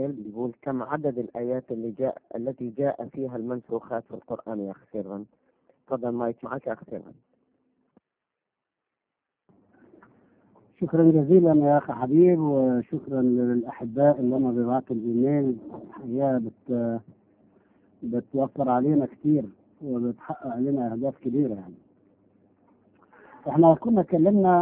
سؤال بيقول كم عدد الآيات اللي جاء التي جاء فيها المنسوخات في القرآن يا أخ سيرفن تفضل مايك معك يا أخ سيرفن شكرا جزيلا يا اخي حبيب وشكرا للاحباء اللي هم بيبعتوا الايميل الحقيقه بت بتوفر علينا كتير وبتحقق لنا اهداف كبيره يعني احنا كنا اتكلمنا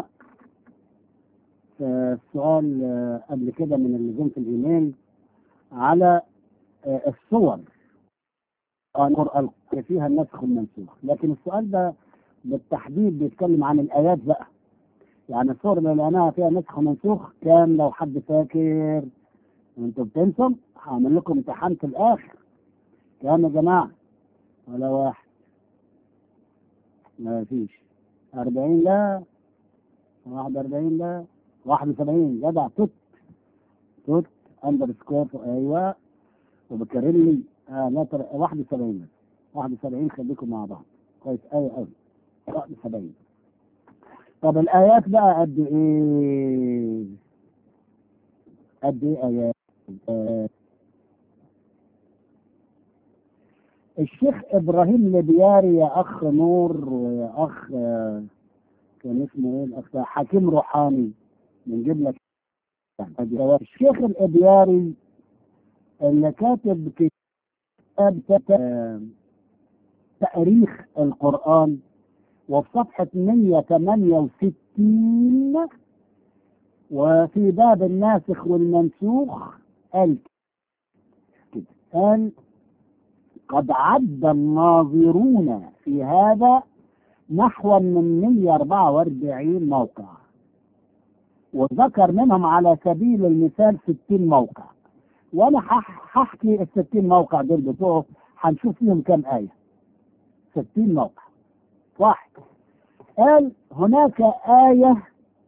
في السؤال آه، قبل كده من اللي جم في الايميل على آه، الصور القرآن اللي فيها النسخ والمنسوخ لكن السؤال ده بالتحديد بيتكلم عن الايات بقى يعني الصور اللي لقيناها فيها نسخ ومنسوخ كان لو حد فاكر وانتوا بتنسوا هعمل لكم امتحان في الاخر كام يا جماعه ولا واحد ما فيش 40 لا 41 لا 71 جدع توت توت اندر سكور ايوه وبكرر لي آه لا تر... 71 بس 71 خليكم مع بعض كويس قوي قوي 71 طب الآيات بقى قد إيه؟ قد إيه آيات؟ آه، الشيخ إبراهيم لبياري يا أخ نور ويا أخ آه، كان اسمه إيه الأخ حكيم روحاني بنجيب لك الشيخ الإبياري اللي كاتب كتاب آه، تاريخ القرآن وفي صفحة 168 وفي باب الناسخ والمنسوخ قال كده قال قد عد الناظرون في هذا نحو من 144 موقع وذكر منهم على سبيل المثال 60 موقع وانا هح- هحكي ال 60 موقع دول بتوعه هنشوف فيهم كام آية 60 موقع واحد قال هناك آية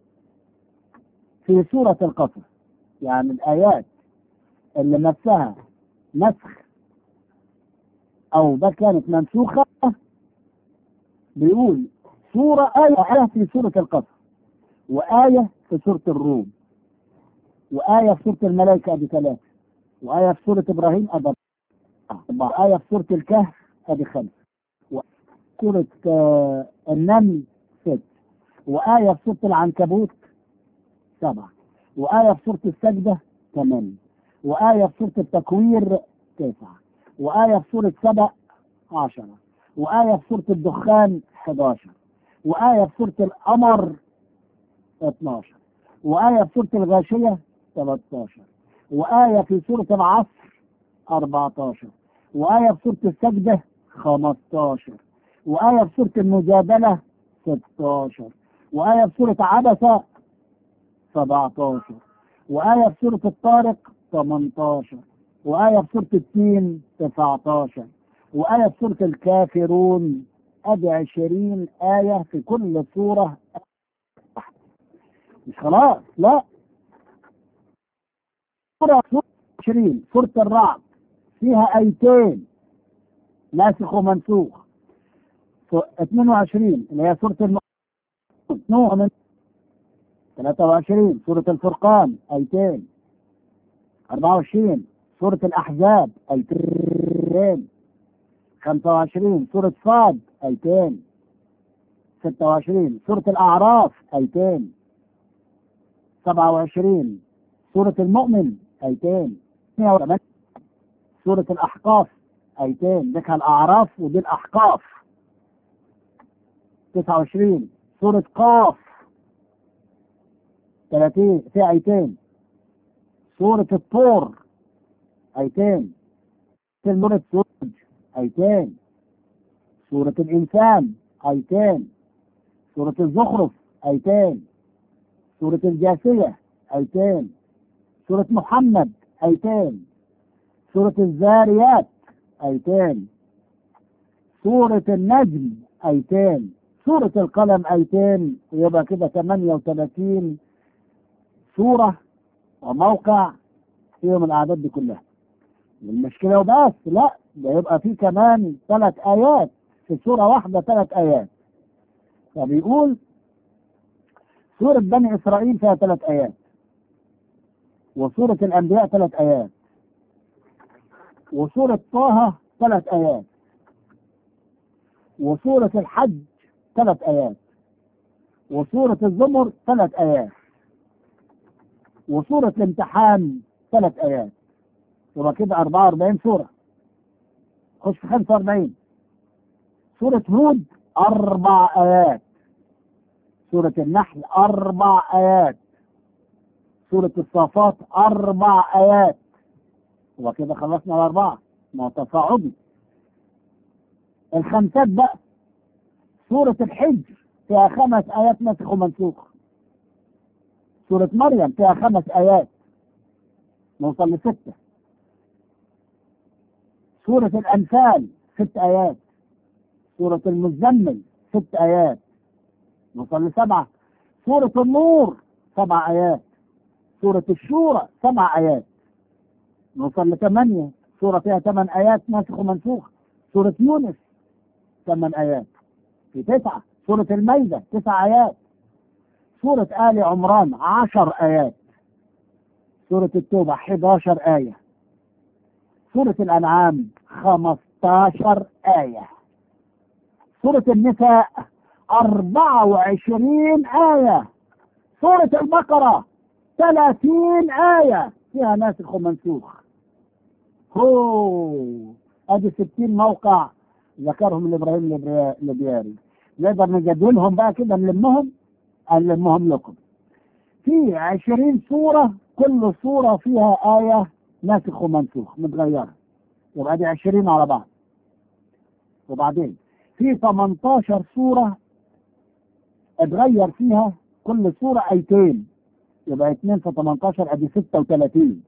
في سورة القصر يعني الآيات اللي نفسها نسخ أو ده كانت منسوخة بيقول سورة آية آية في سورة القصر وآية في سورة الروم وآية في سورة الملائكة أدي ثلاثة وآية في سورة إبراهيم أدي أربعة آية في سورة الكهف أدي خمسة سورة آه، النمل ست وآية في سورة العنكبوت سبعة وآية في سورة السجدة ثمانية وآية في سورة التكوير تسعة وآية في سورة سبأ عشرة وآية في سورة الدخان 11 وآية في سورة القمر 12 وآية في سورة الغاشية 13 وآية في سورة العصر 14 وآية في سورة السجدة 15 وآية في سورة المجادلة 16 وآية في سورة عبسة 17 وآية في سورة الطارق 18 وآية في سورة التين 19 وآية في سورة الكافرون أدي 20 آية في كل سورة مش خلاص لا سورة 20 سورة الرعد فيها آيتين ناسخ ومنسوخ سو- 22 اللي هي سورة الم... نوح من 23 سورة الفرقان آيتين 24 سورة الأحزاب آيتين 25 سورة صاد آيتين 26 سورة الأعراف آيتين 27 سورة المؤمن آيتين 108 سورة الأحقاف آيتين دي كان الأعراف ودي الأحقاف 29 سورة قاف 30 في آيتين سورة الطور آيتين سورة سورج آيتين سورة الإنسان آيتين سورة الزخرف آيتين سورة الجاثية آيتين سورة محمد آيتين سورة الزاريات آيتين سورة النجم آيتين سورة القلم آيتين يبقى كده 38 سورة وموقع فيهم الأعداد دي كلها المشكلة وبس لا ده يبقى في كمان ثلاث آيات في سورة واحدة ثلاث آيات فبيقول سورة بني إسرائيل فيها ثلاث آيات وسورة الأنبياء ثلاث آيات وسورة طه ثلاث آيات وسورة الحج ثلاث آيات وسورة الزمر ثلاث آيات وسورة الامتحان ثلاث آيات يبقى كده 44 سورة خش في 45 سورة هود أربع آيات سورة النحل أربع آيات سورة الصافات أربع آيات وكده خلصنا الأربعة ما هو تصاعدي الخمسات بقى سورة الحج فيها خمس آيات نسخ ومنسوخ سورة مريم فيها خمس آيات نوصل لستة سورة الأنفال ست آيات سورة المزمل ست آيات نوصل لسبعة سورة النور سبع آيات سورة الشورى سبع آيات نوصل لثمانية سورة فيها ثمان آيات ناسخ ومنسوخ سورة يونس ثمان آيات في تسعة سورة الميدة تسع آيات سورة آل عمران عشر آيات سورة التوبة 11 آية سورة الأنعام 15 آية سورة النساء 24 آية سورة البقرة 30 آية فيها ناسخ ومنسوخ هو ادي 60 موقع ذكرهم الابراهيم الابياري نقدر نجدولهم بقى كده نلمهم نلمهم لكم في 20 سورة كل سورة فيها آية ناسخ ومنسوخ متغيرة يبقى دي 20 على بعض وبعدين في 18 سورة اتغير فيها كل سورة آيتين يبقى 2 في 18 ادي 36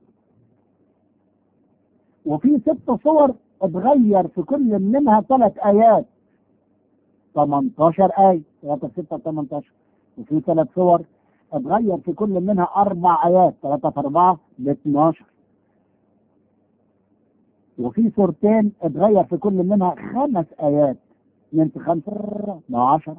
وفي ست صور اتغير في كل منها ثلاث ايات 18 آية 3 في 6 18 وفي ثلاث صور اتغير في كل منها أربع آيات 3 في 4 ب 12 وفي سورتين اتغير في كل منها خمس آيات 2 في 5 ب 10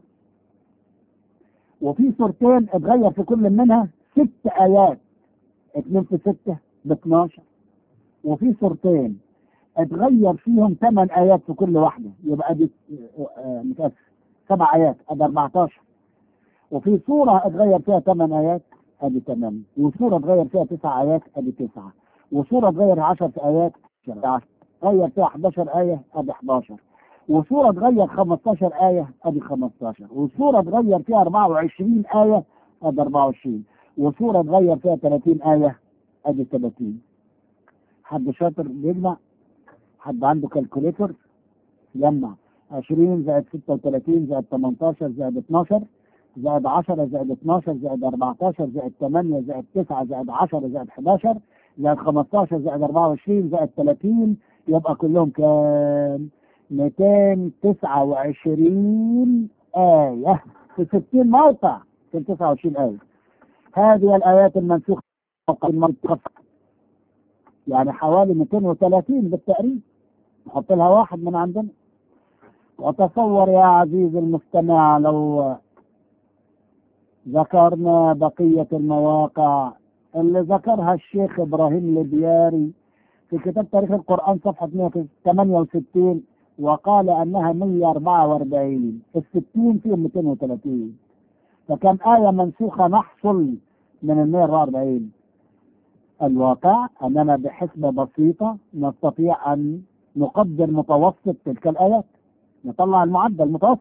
وفي سورتين اتغير في كل منها ست آيات 2 في 6 ب 12 وفي سورتين اتغير فيهم ثمان آيات في كل واحدة يبقى دي آه متأسف سبع آيات ادي 14 وفي سورة اتغير فيها ثمان آيات ادي 8 وسورة اتغير فيها تسع آيات ادي 9 وسورة اتغير 10 آيات 10 غير فيها 11 آية ادي 11 وسورة اتغير 15 آية ادي 15 وسورة اتغير فيها 24 آية ادي 24 وسورة اتغير فيها 30 آية ادي 30 حد شاطر بيجمع حد عنده كالكوليتر يجمع 20 زائد 36 زائد 18 زائد 12 زائد 10 زائد 12 زائد 14 زائد 8 زائد 9 زائد 10 زائد 11 زائد 15 زائد 24 زائد 30 يبقى كلهم كام؟ 229 آية في 60 موقع في 29 آية هذه الآيات المنسوخة موقع المنطقة يعني حوالي 230 بالتقريب نحط لها واحد من عندنا وتصور يا عزيزي المستمع لو ذكرنا بقية المواقع اللي ذكرها الشيخ إبراهيم البياري في كتاب تاريخ القرآن صفحة 168 وقال أنها 144 الستين فيهم 230 فكم آية منسوخة نحصل من ال 144 الواقع أننا بحسبة بسيطة نستطيع أن نقدر متوسط تلك الآيات نطلع المعدل المتوسط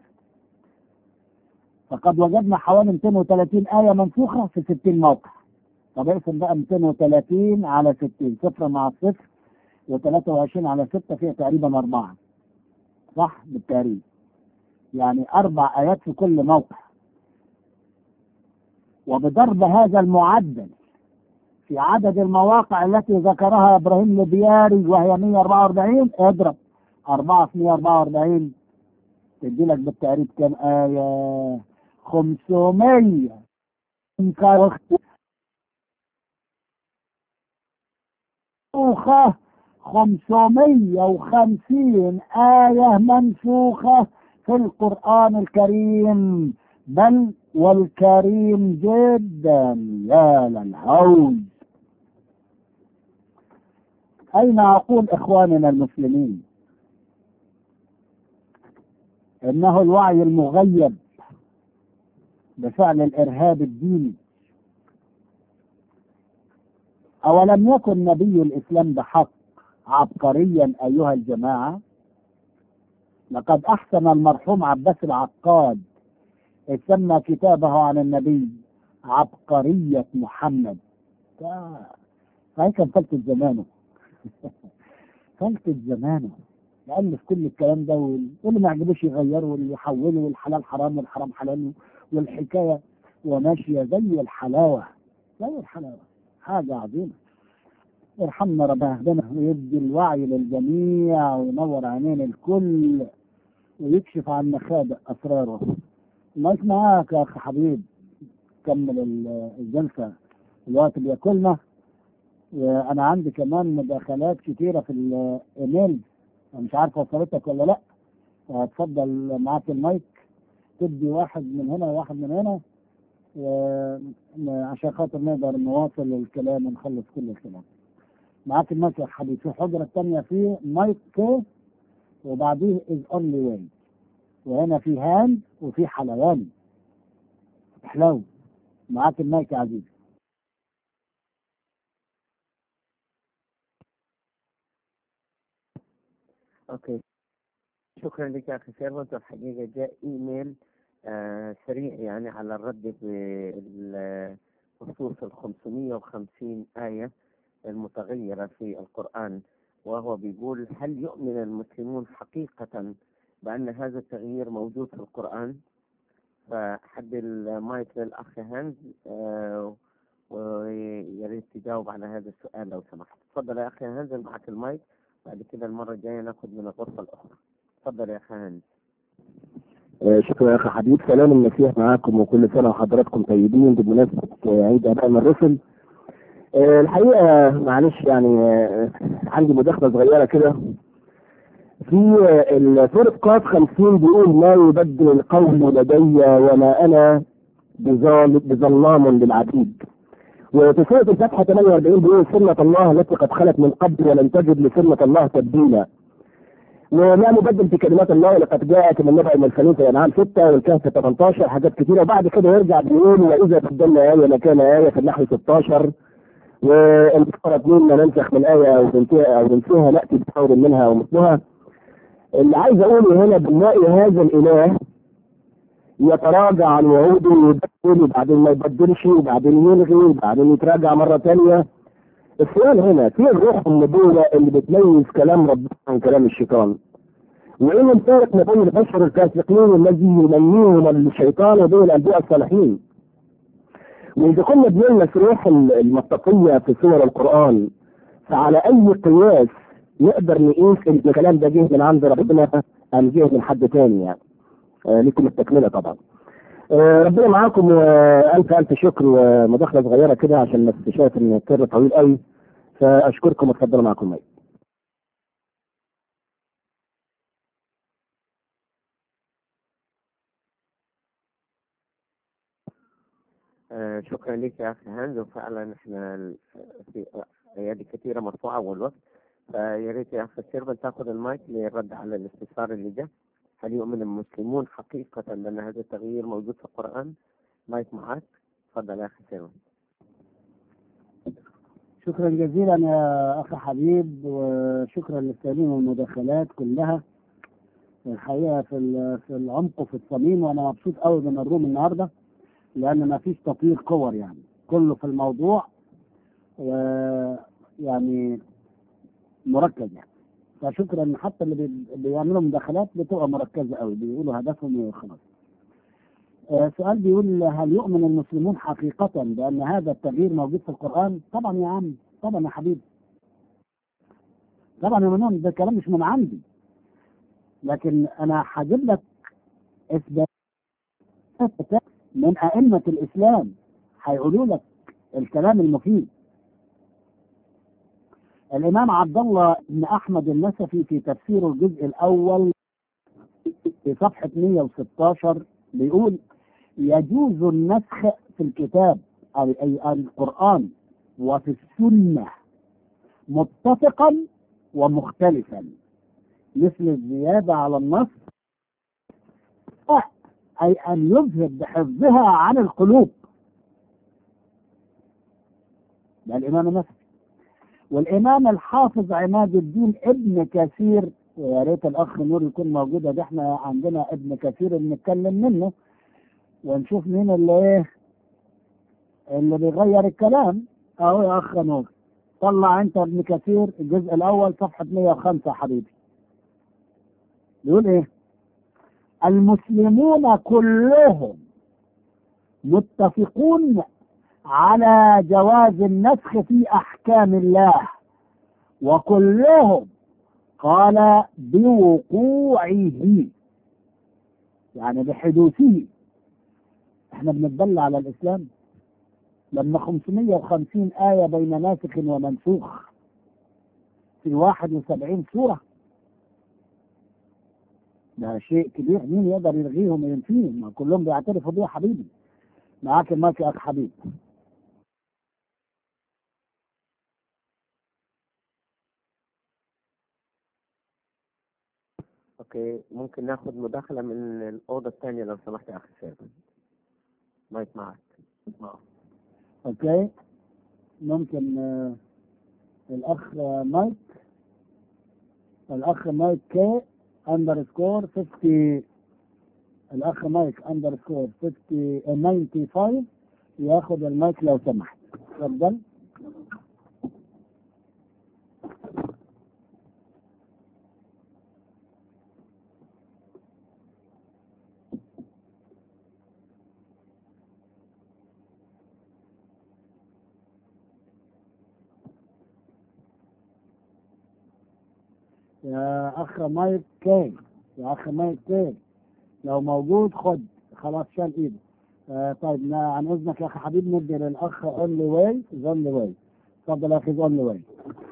فقد وجدنا حوالي 230 آية منسوخة في 60 موقع طب اقسم بقى 230 على 60 صفر مع الصفر و23 على 6 فيها تقريبا أربعة صح بالتقريب يعني أربع آيات في كل موقع وبضرب هذا المعدل في عدد المواقع التي ذكرها ابراهيم البياري وهي 144 اضرب 4 في 144 تدي لك بالتقريب كم آية 500 منسوخة 550 آية منسوخة في القرآن الكريم بل والكريم جدا يا للهول أين عقول إخواننا المسلمين إنه الوعي المغيب بفعل الإرهاب الديني أولم يكن نبي الإسلام بحق عبقريا أيها الجماعة لقد أحسن المرحوم عباس العقاد إذ سمى كتابه عن النبي عبقرية محمد هاي كان فلتة زمانه فلتة زمانه يألف كل الكلام ده واللي ما يعجبوش يغيره واللي يحوله والحلال حرام والحرام حلال والحكاية وماشية زي الحلاوة زي الحلاوة حاجة عظيمة ارحمنا ربنا ويدي الوعي للجميع وينور عينين الكل ويكشف عن مخابئ أسراره المايك معاك يا أخ حبيب كمل الجلسة الوقت بياكلنا وأنا عندي كمان مداخلات كتيرة في الإيميل مش عارف وصلتك ولا لأ اتفضل معاك المايك تدي واحد من هنا وواحد من هنا عشان خاطر نقدر نواصل الكلام ونخلص كل الكلام معاك المايك يا حبيبي في حجرة تانية فيه مايك وبعديه از اونلي واي وهنا في هاند وفي حلواني حلو معاك المايك يا عزيزي اوكي شكرا لك يا اخي سيرفنت الحقيقه جاء ايميل آه سريع يعني على الرد بخصوص ال 550 آية المتغيرة في القرآن وهو بيقول هل يؤمن المسلمون حقيقة بأن هذا التغيير موجود في القرآن فحد المايك للأخ هانز آه ويا ريت تجاوب على هذا السؤال لو سمحت تفضل يا أخي هانز معك المايك بعد كده المرة الجاية ناخد من الغرفة الأخرى تفضل يا أخي هانز شكرا يا اخي حبيب سلام المسيح معاكم وكل سنه وحضراتكم طيبين بمناسبه عيد ابائنا الرسل الحقيقه معلش يعني عندي مداخله صغيره كده في سورة قاف 50 بيقول ما يبدل القول لدي وما انا بظلام للعبيد وفي سورة الفتحة 48 بيقول سنة الله التي قد خلت من قبل ولن تجد لسنة الله تبديلا وما مبدل في كلمات الله لقد جاءت من نبع المرسلين في انعام 6 والكهف 18 حاجات كثيره وبعد كده يرجع بيقول واذا بدلنا ايه مكان ايه في النحو 16 والمفترض منا ننسخ من ايه او ننسيها او ننسيها ناتي بخير منها ومثلها اللي عايز اقوله هنا بنلاقي هذا الاله يتراجع عن وعوده ويبدل وبعدين ما يبدلش وبعدين يلغي وبعدين يتراجع مره ثانيه السؤال هنا في الروح النبوة اللي بتميز كلام ربنا عن كلام الشيطان وإن الفارق ما بين البشر الفاسقين الذي يمنيهم الشيطان وبين الأنبياء الصالحين وإذا كنا بنلمس روح المطاطية في سور القرآن فعلى أي قياس نقدر نقيس إن الكلام ده جه من عند ربنا أم جه من حد تاني يعني آه لكم التكملة طبعا آه ربنا معاكم والف الف شكر ومداخله صغيره كده عشان بس شايف ان السر طويل قوي فاشكركم واتفضلوا معاكم مي آه شكرا لك يا اخي هانز وفعلا احنا في ايادي كثيره مرفوعه والوقت فيا ريت يا اخي سيرفن تاخذ المايك للرد على الاستفسار اللي جاء هل يؤمن المسلمون حقيقة بأن هذا التغيير موجود في القرآن؟ مايك معك تفضل يا أخي سيرفن شكرا جزيلا يا أخي حبيب وشكرا للسامعين والمداخلات كلها الحقيقة في في العمق وفي الصميم وأنا مبسوط قوي من الروم النهاردة لأن ما فيش تطوير كور يعني كله في الموضوع ويعني مركز يعني فشكرا حتى اللي بيعملوا مداخلات بتبقى مركزه قوي بيقولوا هدفهم وخلاص. آه سؤال بيقول هل يؤمن المسلمون حقيقة بأن هذا التغيير موجود في القرآن؟ طبعا يا عم طبعا يا حبيبي. طبعا يا منون ده كلام مش من عندي. لكن أنا هجيب لك إثبات من أئمة الإسلام هيقولوا لك الكلام المفيد. الإمام عبد الله بن أحمد النسفي في تفسير الجزء الأول في صفحة 116 بيقول يجوز النسخ في الكتاب أي, أي القرآن وفي السنة متفقا ومختلفا مثل الزيادة على النص أي أن يذهب بحفظها عن القلوب ده الإمام النفسي والإمام الحافظ عماد الدين ابن كثير ويا ريت الأخ نور يكون موجود ده احنا عندنا ابن كثير بنتكلم منه ونشوف مين اللي ايه اللي بيغير الكلام اهو يا اخ نور طلع انت ابن كثير الجزء الاول صفحه 105 يا حبيبي بيقول ايه المسلمون كلهم متفقون على جواز النسخ في احكام الله وكلهم قال بوقوعه يعني بحدوثه احنا بنتبلى على الاسلام لما 550 آية بين ناسخ ومنسوخ في 71 سورة ده شيء كبير مين يقدر يلغيهم وينفيهم ما كلهم بيعترفوا بيه يا حبيبي معاك المايك يا اخ حبيب اوكي ممكن ناخد مداخلة من الأوضة الثانية لو سمحت يا أخي سيفن مايك معك اوكي ممكن آه، الاخ آه، مايك الاخ مايك كي اندرسكور 50 الاخ مايك اندرسكور 50 آه، 95 ياخد المايك لو سمحت اتفضل يا اخ مايك كي يا اخ مايك كي لو موجود خد خلاص شال ايده آه طيب نا- عن اذنك يا اخي حبيب ندي للاخ اونلي واي اونلي واي اتفضل يا اخي اونلي واي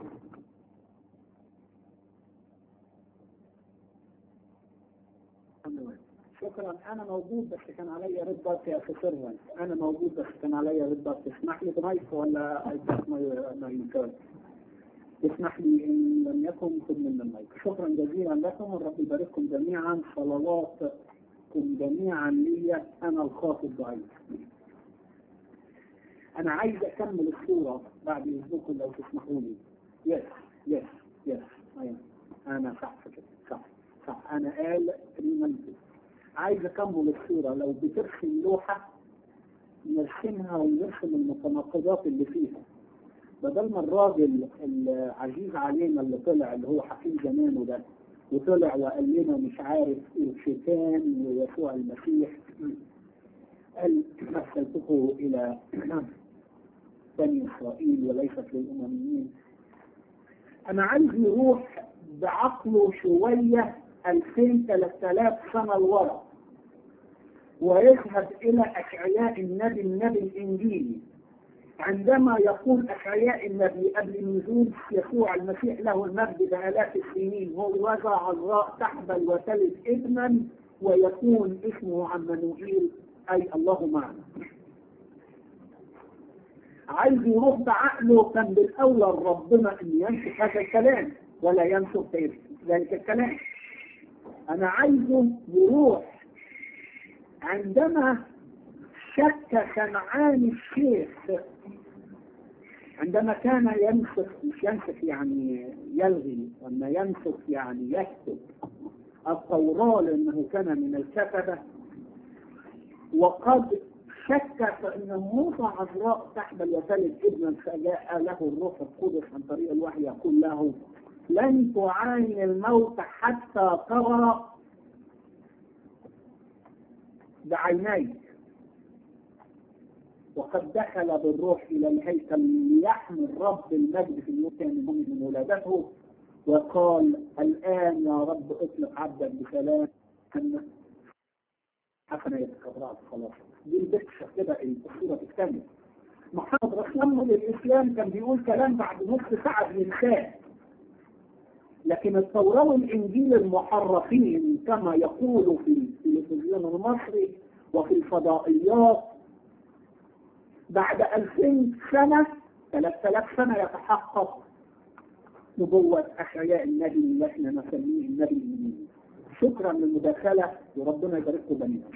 شكرا انا موجود بس كان عليا ريد بارت يا اخي سيرفنت انا موجود بس كان عليا ريد بارت تسمح لي بمايك ولا ايدك مايك اسمح لي ان لم يكن خذ من المايك شكرا جزيلا لكم الرب يبارككم جميعا صلواتكم جميعا لي انا الخاطئ الضعيف انا عايز اكمل الصوره بعد اذنكم لو تسمحوا لي يس يس يس انا صح كده صح صح انا قال ريمنتد عايز اكمل الصورة لو بترسم لوحة نرسمها ونرسم المتناقضات اللي فيها بدل ما الراجل العزيز علينا اللي طلع اللي هو حكيم زمانه ده وطلع وقال لنا مش عارف الشيطان ويسوع المسيح قال ارسلتكم الى بني اسرائيل وليست للامميين انا عايز يروح بعقله شويه 2000 3000 سنه لورا ويذهب الى اشعياء النبي النبي الانجيلي عندما يقول اشعياء النبي قبل نزول يسوع المسيح له المجد بالاف السنين هو وضع عذراء تحبل وتلد ابنا ويكون اسمه عمانوئيل اي الله معنا عايز يروح بعقله كان بالاولى ربنا ان ينسخ هذا الكلام ولا ينسخ ذلك الكلام انا عايزه يروح عندما شك كنعان الشيخ عندما كان ينسخ مش ينسخ يعني يلغي وما ينسخ يعني يكتب التوراة لأنه كان من الكتبة وقد شك فإنه موسى عذراء تحمل وتلد ابنا فجاء له الروح القدس عن طريق الوحي يقول له لن تعاين الموت حتى ترى بعينيك وقد دخل بالروح الى الهيكل ليحمل رب المجد في اليوم كان من ولادته وقال الان يا رب اطلق عبدك بسلام حسنا يتكررت خلاص دي البكشة كده الصورة تكتمل محمد رسول الله للإسلام كان بيقول كلام بعد نص ساعة بينساه لكن التوراة والإنجيل المحرفين كما يقول في التلفزيون المصري وفي الفضائيات بعد 2000 سنة 3000 سنة يتحقق نبوة أحياء النبي اللي احنا نسميه النبي الإيماني شكرا للمداخلة وربنا يبارككم جميعا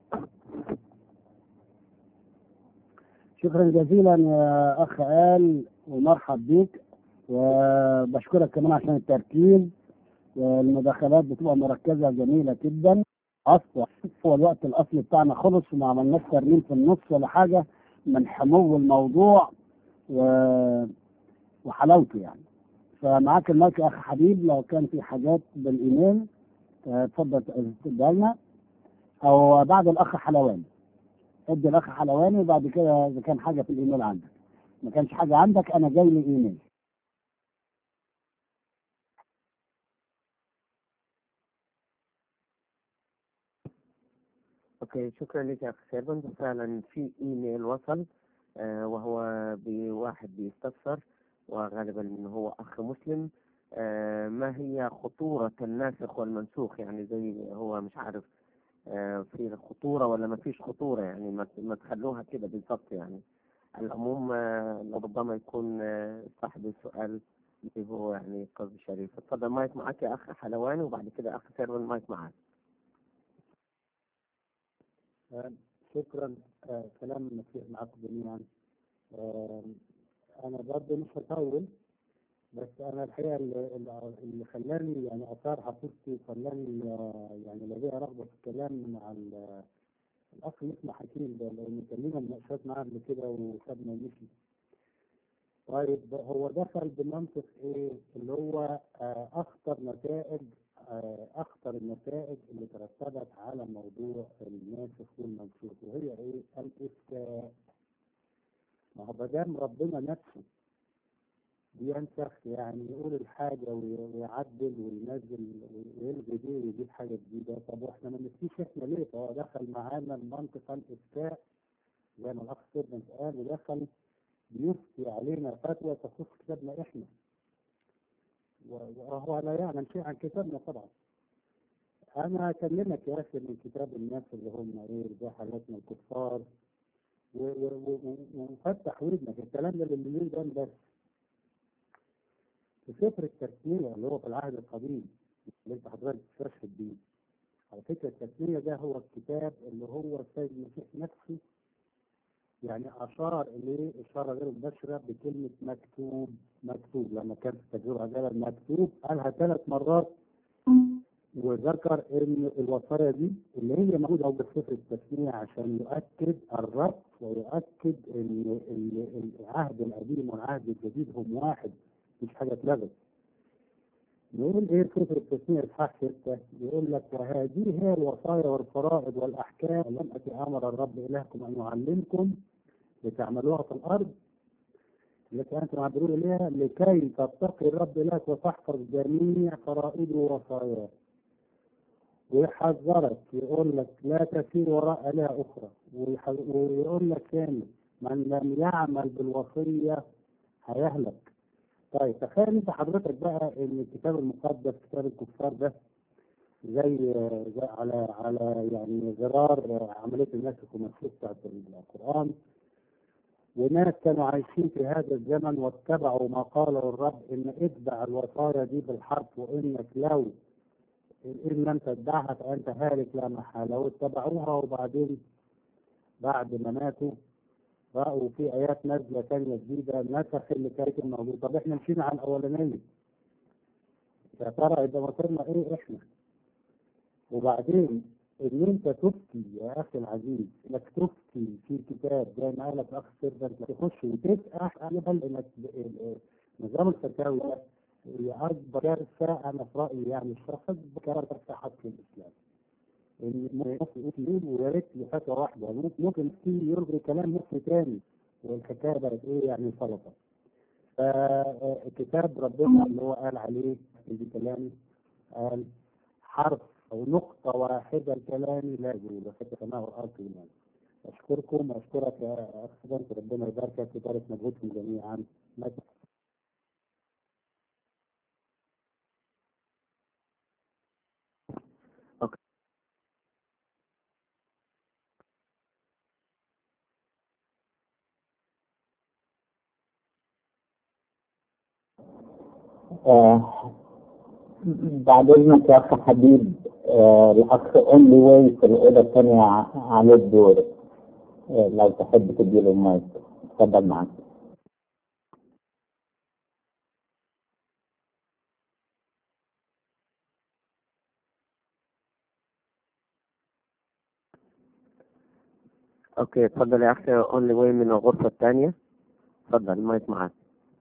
شكرا جزيلا يا اخ آل ومرحب بيك وبشكرك كمان عشان التركيز والمداخلات بتبقى مركزه جميله جدا اصلا هو الوقت الاصلي بتاعنا خلص وما عملناش ترميم في النص ولا حاجه من حمو الموضوع و... وحلاوته يعني فمعاك المايك يا اخ حبيب لو كان في حاجات بالايميل آه، اتفضل تديها لنا او بعد الاخ حلواني ادي الاخ حلواني وبعد كده اذا كان حاجه في الايميل عندك ما كانش حاجه عندك انا جاي لي ايميل اوكي شكرا لك يا اخ سيرفنت فعلا في ايميل وصل آه وهو بواحد بيستفسر وغالبا انه هو اخ مسلم آه ما هي خطورة الناسخ والمنسوخ يعني زي هو مش عارف آه في خطورة ولا ما فيش خطورة يعني ما ما تخلوها كده بالضبط يعني على العموم آه ربما يكون آه صاحب السؤال اللي هو يعني قصد شريف اتفضل مايك معك يا اخ حلواني وبعد كده اخ سيرفنت مايك معك شكرا آه كلام المسيح معكم جميعا آه انا برضه مش هطول بس انا الحقيقه اللي, اللي خلاني يعني اثار حفظتي وخلاني آه يعني لديها رغبه في الكلام مع ال- الاخ اللي اسمه حكيم ده لان كان لنا مناقشات معاه قبل كده وخدنا ومشي طيب هو دخل بمنطق ايه اللي هو آه اخطر نتائج آه، اخطر النتائج اللي ترتبت على موضوع الناسخ والمنسوخ وهي ايه؟ الافتاء. ما هو دام ربنا نفسه بينسخ يعني يقول الحاجة وي- ويعدل وينزل ويلغي دي ويجيب حاجة جديدة طب واحنا ما نسيش احنا ليه؟ فهو دخل معانا المنطق الافتاء زي ما الاخ سيدنا قال ودخل بيفتي علينا فتوى تخص كتابنا احنا. و- وهو لا يعلم شيء عن كتابنا طبعا. انا اكلمك يا اخي من كتاب الناس اللي هم ايه زي حالاتنا الكفار و- و- و- و- ونفتح ودنك الكلام ده للمليون ده بس في سفر التثنية اللي هو في العهد القديم اللي انت حضرتك بتستشهد بيه على فكرة التثنية ده هو الكتاب اللي هو السيد المسيح نفسه يعني أشار إليه إشارة غير مباشرة بكلمة مكتوب مكتوب لما كان في التجربة قال مكتوب قالها ثلاث مرات وذكر ان الوصايا دي اللي هي موجوده في سفر التثنيه عشان يؤكد الربط ويؤكد ان ال- العهد القديم والعهد الجديد هم واحد مش حاجه اتلغت. يقول ايه في سفر التثنيه اصحاح 6 يقول لك وهذه هي الوصايا والفرائض والاحكام التي امر الرب الهكم ان يعلمكم لتعملوها في الارض التي انتم عبرون اليها لكي تتقي الرب الهك وتحفظ جميع فرائضه ووصاياه. ويحذرك يقول لك لا تسير وراء آلهة أخرى ويح- ويقول لك ثاني من لم يعمل بالوصية هيهلك طيب تخيل انت حضرتك بقى ان الكتاب المقدس كتاب الكفار ده زي, زي على على يعني غرار عمليه النسخ والمنسوخ بتاعت القران وناس كانوا عايشين في هذا الزمن واتبعوا ما قاله الرب ان اتبع الوصايا دي بالحرف وانك لو ان لم تتبعها فانت هالك لا محاله واتبعوها وبعدين بعد ما ماتوا رأوا في آيات نازلة ثانية جديدة نسخ اللي كانت موجودة طب احنا مشينا على الأولانية يا ترى يبقى مصيرنا ايه احنا وبعدين ان انت تفتي يا اخي العزيز انك تفتي في كتاب زي ما قالك اخ سيرفنت تخش وتسأل يبقى انك نظام الفتاوى ده هي اكبر كارثه انا في رايي يعني الشخص كارثه في حق الاسلام ان ممكن يقول ويا ريت فتوى واحده ممكن ممكن في يلغي كلام مخي تاني والحكايه بقت ايه يعني سلطه فكتاب ربنا اللي هو قال عليه في كلامي قال حرف او نقطة واحدة الكلام لا يجوز في السماء والارض والمال اشكركم واشكرك يا اخ سيدنا ربنا يباركك ويبارك مجهودكم جميعا آه بعد اذنك يا اخ حبيب آه الاخ اونلي واي في الاوضه الثانيه ع- عليه الدور آه لو تحب تديله المايك اتفضل معاك اوكي اتفضل يا اخي اونلي واي من الغرفة الثانية اتفضل المايك معاك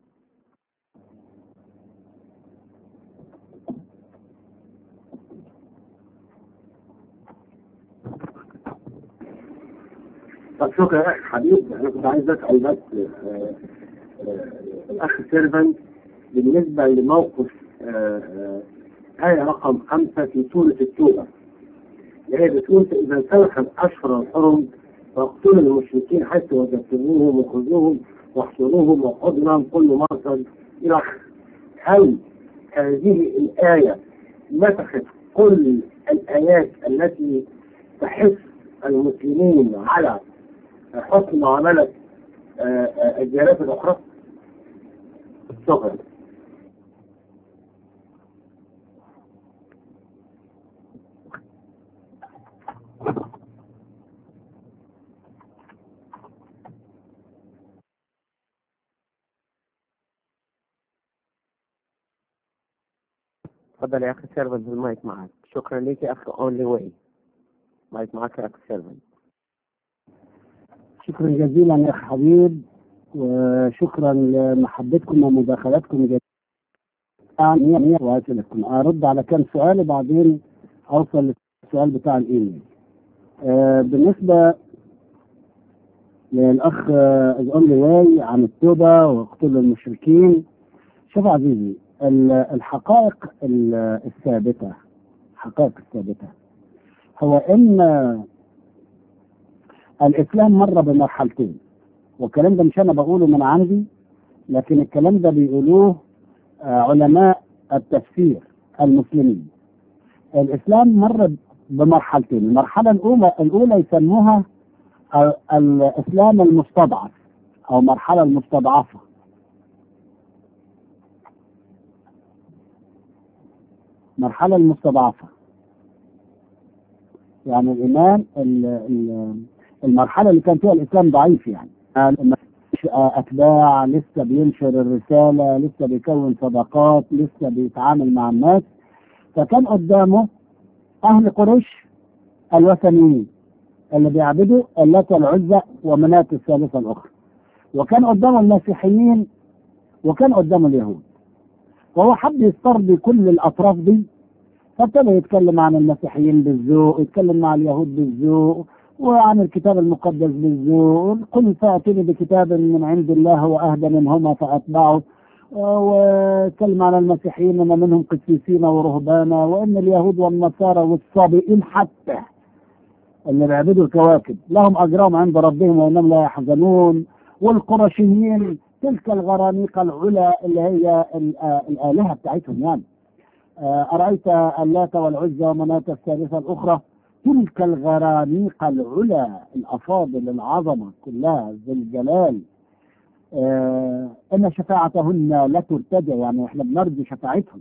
طب شكرا يا اخي حبيب انا كنت عايز اسال بس آه، آه، الاخ سيرفنت بالنسبه لموقف آه، آه، آية رقم خمسة في سورة التوبة اللي هي بتقول إذا انسلخت أشهر الحرم فاقتلوا المشركين حيث وجدتموهم وخذوهم واحصروهم وقدرا كل مرصد إلى آخره. هل هذه الآية نسخت كل الآيات التي تحث المسلمين على حسن معاملة آه، آه، الديانات الأخرى؟ شكرا. اتفضل يا اخي سيرفنت المايك معاك شكرا ليك يا اخي اونلي واي مايك معاك يا اخي سيرفنت شكرا جزيلا يا أخ حبيب وشكرا لمحبتكم ومداخلاتكم جميعا وأسئلتكم أرد على كم سؤال وبعدين أوصل للسؤال بتاع الإيميل آه، بالنسبة للأخ الأونلي واي عن التوبة وقتل المشركين شوف يا عزيزي ال- الحقائق ال- الثابتة الحقائق الثابتة هو إن الإسلام مر بمرحلتين والكلام ده مش أنا بقوله من عندي لكن الكلام ده بيقولوه آه، علماء التفسير المسلمين الإسلام مر بمرحلتين المرحلة الأولى الأولى يسموها ال- الإسلام المستضعف أو مرحلة المستضعفة مرحلة المستضعفة يعني الإيمان ال- ال- المرحلة اللي كان فيها الإسلام ضعيف يعني مش أتباع لسه بينشر الرسالة لسه بيكون صداقات لسه بيتعامل مع الناس فكان قدامه أهل قريش الوثنيين اللي بيعبدوا اللات والعزى ومناة الثالثة الأخرى وكان قدامه المسيحيين وكان قدامه اليهود وهو حب يسترضي كل الأطراف دي فابتدى يتكلم عن المسيحيين بالذوق يتكلم مع اليهود بالذوق وعن الكتاب المقدس بالذوق قل فأتني بكتاب من عند الله هو أهدى منهما فأتبعه واتكلم عن المسيحيين ان منهم قسيسين ورهبانا وان اليهود والنصارى والصابئين حتى اللي بيعبدوا الكواكب لهم اجرهم عند ربهم وانهم لا يحزنون والقرشيين تلك الغرانيق العلا اللي هي ال- آه الالهه بتاعتهم يعني آه، ارايت اللات والعزى ومناة الثالثه الاخرى تلك الغرانيق العلا الافاضل العظمه كلها ذي الجلال آه، ان شفاعتهن لا ترتجى يعني احنا بنرجو شفاعتهم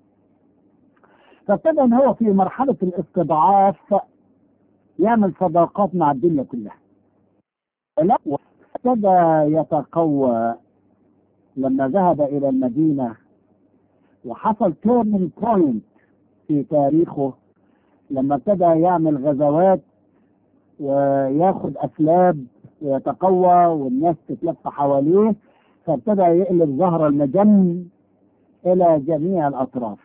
فابتدى ان هو في مرحله الاستضعاف يعمل صداقات مع الدنيا كلها لا ابتدى يتقوى لما ذهب الى المدينه وحصل تيرنينج بوينت في تاريخه لما ابتدى يعمل غزوات وياخد اسلاب ويتقوى والناس تتلف حواليه فابتدى يقلب ظهر المجن الى جميع الاطراف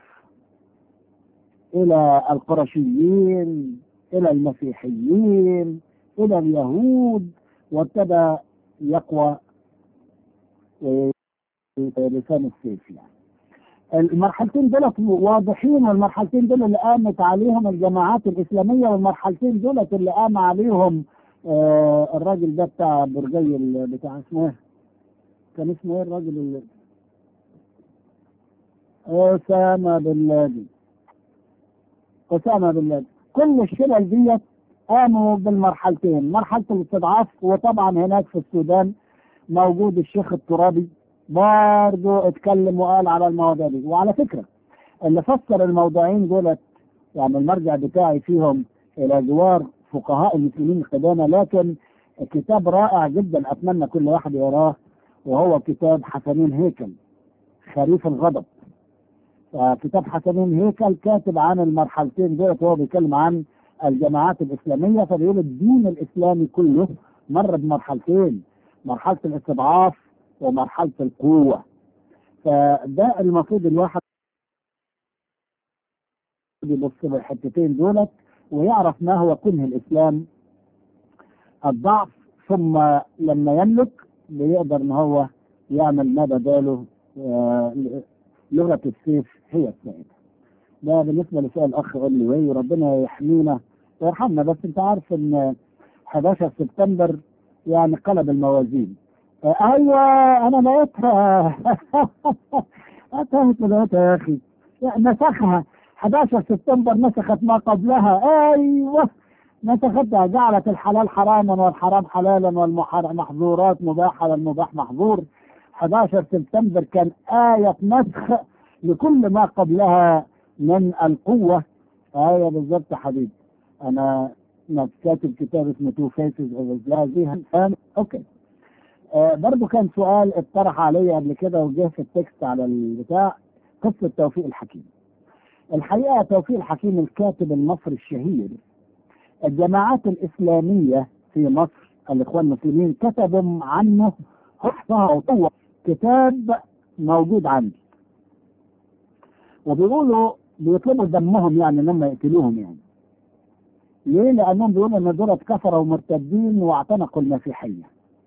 الى القرشيين الى المسيحيين الى اليهود وابتدى يقوى لسان السيف يعني المرحلتين دولت واضحين والمرحلتين دول اللي قامت عليهم الجماعات الإسلامية والمرحلتين دولت اللي قام عليهم آه الراجل ده بتاع برجي ال- بتاع اسمه ايه؟ كان اسمه ايه الراجل اللي أسامة بن لادن أسامة بن لادن كل الشلل ديت قاموا بالمرحلتين مرحلة الاستضعاف وطبعا هناك في السودان موجود الشيخ الترابي برضه اتكلم وقال على المواضيع دي وعلى فكرة اللي فسر الموضوعين دولت يعني المرجع بتاعي فيهم إلى جوار فقهاء المسلمين القدامى لكن كتاب رائع جدا أتمنى كل واحد يقراه وهو كتاب حسنين هيكل خريف الغضب كتاب حسنين هيكل كاتب عن المرحلتين دولت وهو بيتكلم عن الجماعات الإسلامية فبيقول الدين الإسلامي كله مر بمرحلتين مرحلة الاستضعاف ومرحلة القوة فده المفروض الواحد يبص بالحتتين دولت ويعرف ما هو كنه الإسلام الضعف ثم لما يملك بيقدر ان هو يعمل ما بداله لغة السيف هي السائدة ده بالنسبة لسؤال الأخ أولي وي وربنا يحمينا ويرحمنا بس أنت عارف إن 11 سبتمبر يعني قلب الموازين أيوة أنا لقيتها أتهت لقيتها يا أخي نسخها 11 سبتمبر نسخت ما قبلها أيوة نسختها جعلت الحلال حراما والحرام حلالا والمحظورات مباحة والمباح محظور 11 سبتمبر كان آية نسخ لكل ما قبلها من القوة آية بالضبط يا حبيبي أنا كاتب كتاب اسمه تو فيسز اوف ازلاز اوكي آه برضو كان سؤال اتطرح علي قبل كده وجه في التكست على البتاع قصة توفيق الحكيم الحقيقة توفيق الحكيم الكاتب المصري الشهير الجماعات الإسلامية في مصر الإخوان المسلمين كتبوا عنه حفظها وطوة كتاب موجود عندي وبيقولوا بيطلبوا دمهم يعني لما يقتلوهم يعني ليه؟ لأنهم بيقولوا إن دول كفروا ومرتدين واعتنقوا المسيحية.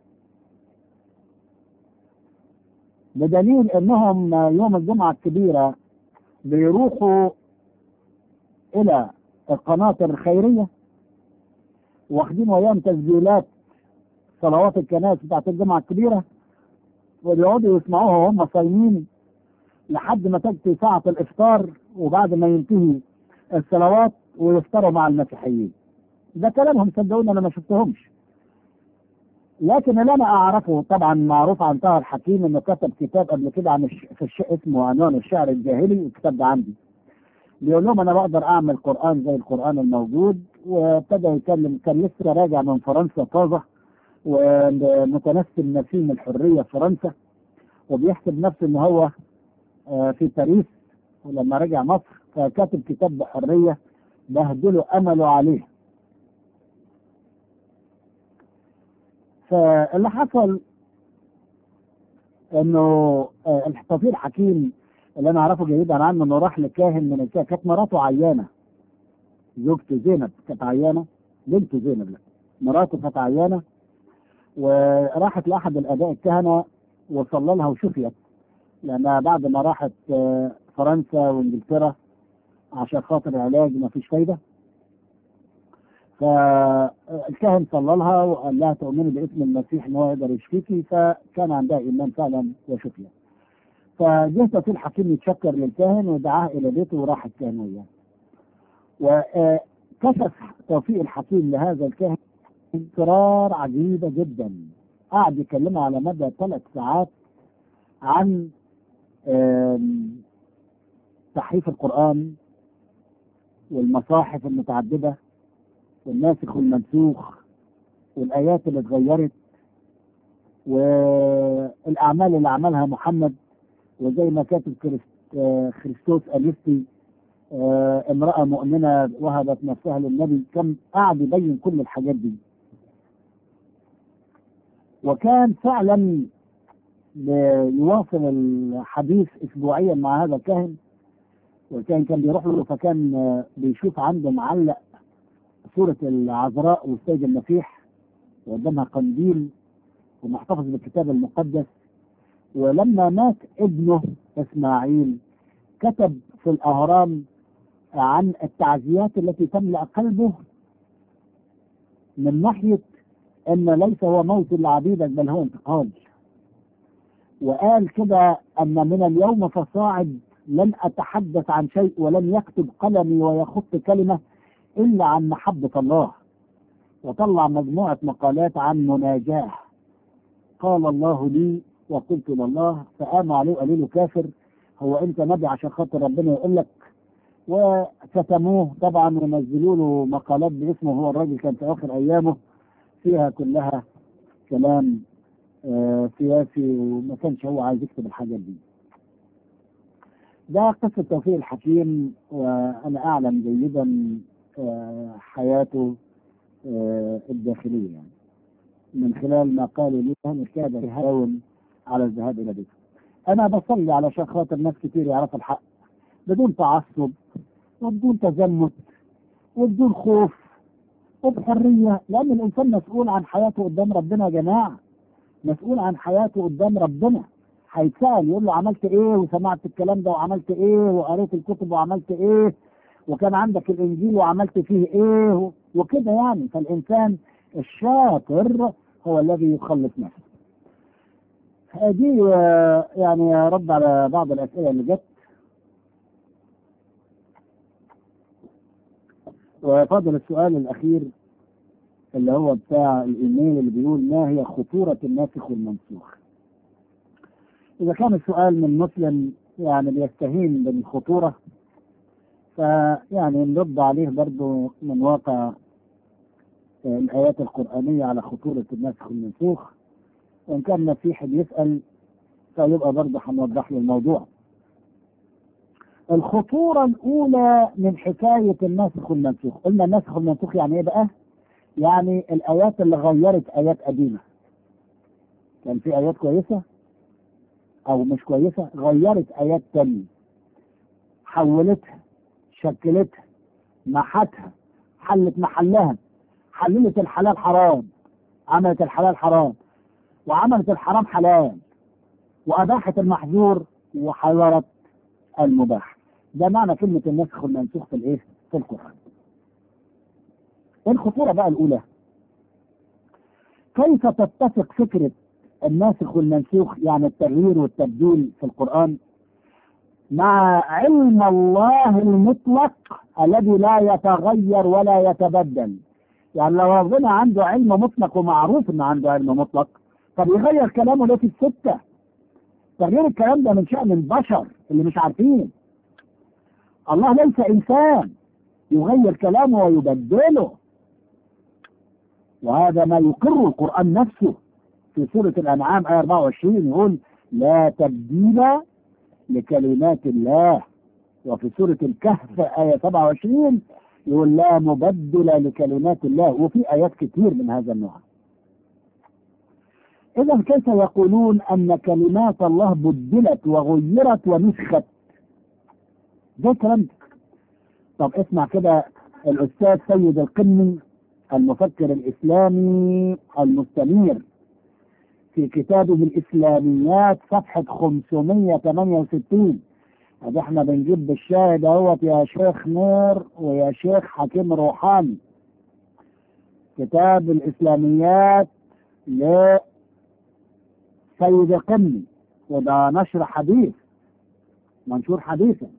بدليل إنهم يوم الجمعة الكبيرة بيروحوا إلى القناطر الخيرية واخدين وياهم تسجيلات صلوات الكنائس بتاعت الجمعة الكبيرة وبيقعدوا يسمعوها وهم صايمين لحد ما تأتي ساعة الإفطار وبعد ما ينتهي الصلوات ويفطروا مع المسيحيين ده كلامهم صدقوني انا ما شفتهمش لكن اللي انا اعرفه طبعا معروف عن طه الحكيم انه كتب كتاب قبل كده عن الش... في الش... اسمه عنوان الشعر الجاهلي الكتاب ده عندي بيقول لهم انا بقدر اعمل قران زي القران الموجود وابتدى يتكلم كان لسه راجع من فرنسا طازه ومتنسم نسيم الحريه في فرنسا وبيحسب نفسه ان هو في باريس ولما رجع مصر فكاتب كتاب بحريه بهدلوا امله عليه فاللي حصل انه التوفيق الحكيم اللي انا اعرفه جيدا عنه انه راح لكاهن من الكاهن كانت مراته عيانه زوجته زينب كانت عيانه بنته زينب لا مراته كانت عيانه وراحت لاحد الاباء الكهنه وصلى لها وشفيت لانها بعد ما راحت فرنسا وانجلترا عشان خاطر علاج ما فيش فايده فالكاهن صلى لها وقال لها تؤمني باسم المسيح ان هو يقدر يشفيكي فكان عندها ايمان فعلا وشفيت فجه توفيق الحكيم يتشكر للكاهن ودعاه الى بيته وراح الكاهن وياه وكشف توفيق الحكيم لهذا الكاهن اسرار عجيبه جدا قعد يكلمه على مدى ثلاث ساعات عن تحريف القرآن والمصاحف المتعددة والناسخ والمنسوخ والآيات اللي اتغيرت والأعمال اللي عملها محمد وزي ما كاتب خريستوس أليستي امرأة مؤمنة وهبت نفسها للنبي كم قعد يبين كل الحاجات دي وكان فعلا يواصل الحديث اسبوعيا مع هذا الكاهن والكاهن كان بيروح له فكان بيشوف عنده معلق صورة العذراء والسيد المسيح وقدامها قنديل ومحتفظ بالكتاب المقدس ولما مات ابنه اسماعيل كتب في الاهرام عن التعزيات التي تملا قلبه من ناحيه ان ليس هو موت لعبيدك بل هو انتقال وقال كده ان من اليوم فصاعد لن اتحدث عن شيء ولن يكتب قلمي ويخط كلمه الا عن محبه الله وطلع مجموعه مقالات عن مناجاه قال الله لي وقلت لله فقاموا عليه وقالوا له كافر هو انت نبي عشان خاطر ربنا يقول لك وشتموه طبعا ونزلوا له مقالات باسمه هو الراجل كان في اخر ايامه فيها كلها كلام آه سياسي وما كانش هو عايز يكتب الحاجات دي. ده قصة توفيق الحكيم وأنا أعلم جيدا آه حياته آه الداخلية يعني. من خلال ما قالوا لي أن كاد يهاون على الذهاب إلى بيته. أنا بصلي علشان خاطر ناس كتير يعرفوا الحق بدون تعصب وبدون تزمت وبدون خوف وبحرية لأن الإنسان مسؤول عن حياته قدام ربنا يا جماعة مسؤول عن حياته قدام ربنا هيتسأل يقول له عملت إيه وسمعت الكلام ده وعملت إيه وقريت الكتب وعملت إيه وكان عندك الإنجيل وعملت فيه إيه وكده يعني فالإنسان الشاطر هو الذي يخلص نفسه دي يعني يا رب على بعض الأسئلة اللي جت وفضل السؤال الأخير اللي هو بتاع الإيميل اللي بيقول ما هي خطورة الناسخ والمنسوخ إذا كان السؤال من مسلم يعني بيستهين بالخطورة فيعني نرد عليه برضو من واقع الآيات القرآنية على خطورة الناسخ والمنسوخ وإن كان مسيحي بيسأل فيبقى برضه هنوضح له الموضوع. الخطورة الأولى من حكاية الناسخ والمنسوخ، قلنا الناسخ والمنسوخ يعني إيه بقى؟ يعني الآيات اللي غيرت آيات قديمة. كان في آيات كويسة أو مش كويسة غيرت آيات تانية. حولتها شكلتها محتها حلت محلها حللت الحلال حرام عملت الحلال حرام وعملت الحرام حلال وأباحت المحظور وحذرت المباح ده معنى كلمة النسخ والمنسوخ في الإيه؟ في القرآن. الخطورة بقى الأولى كيف تتفق فكرة الناسخ والمنسوخ يعني التغيير والتبديل في القرآن مع علم الله المطلق الذي لا يتغير ولا يتبدل يعني لو ربنا عنده علم مطلق ومعروف انه عنده علم مطلق طب يغير كلامه ليه في الستة تغيير الكلام ده من شأن البشر اللي مش عارفين الله ليس إنسان يغير كلامه ويبدله وهذا ما يقر القرآن نفسه في سورة الأنعام آية 24 يقول لا تبديل لكلمات الله وفي سورة الكهف آية 27 يقول لا مبدل لكلمات الله وفي آيات كتير من هذا النوع إذا كيف يقولون أن كلمات الله بدلت وغيرت ونسخت ده كلام طب اسمع كده الأستاذ سيد القني المفكر الإسلامي المستنير في كتابه الإسلاميات صفحة 568 ادي احنا بنجيب بالشاهد اهوت يا شيخ نور ويا شيخ حكيم روحاني كتاب الإسلاميات ل سيد قمي وده نشر حديث منشور حديثا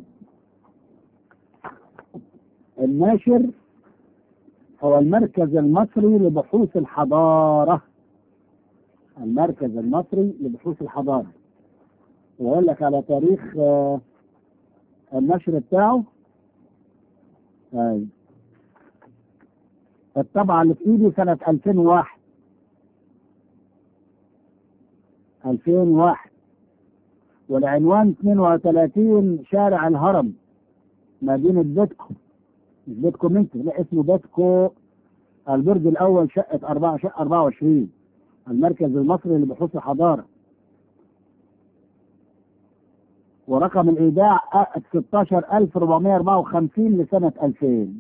الناشر هو المركز المصري لبحوث الحضارة المركز المصري لبحوث الحضارة ويقول لك على تاريخ آه النشر بتاعه أي. الطبعة اللي في ايدي سنة 2001 2001 والعنوان 32 شارع الهرم مدينة بيتكو مش بيتكو انتوا لا اسمه بيتكو البرج الأول شقة أربعة شقة 24 المركز المصري لبحوث الحضارة ورقم الإيداع 16454 لسنة 2000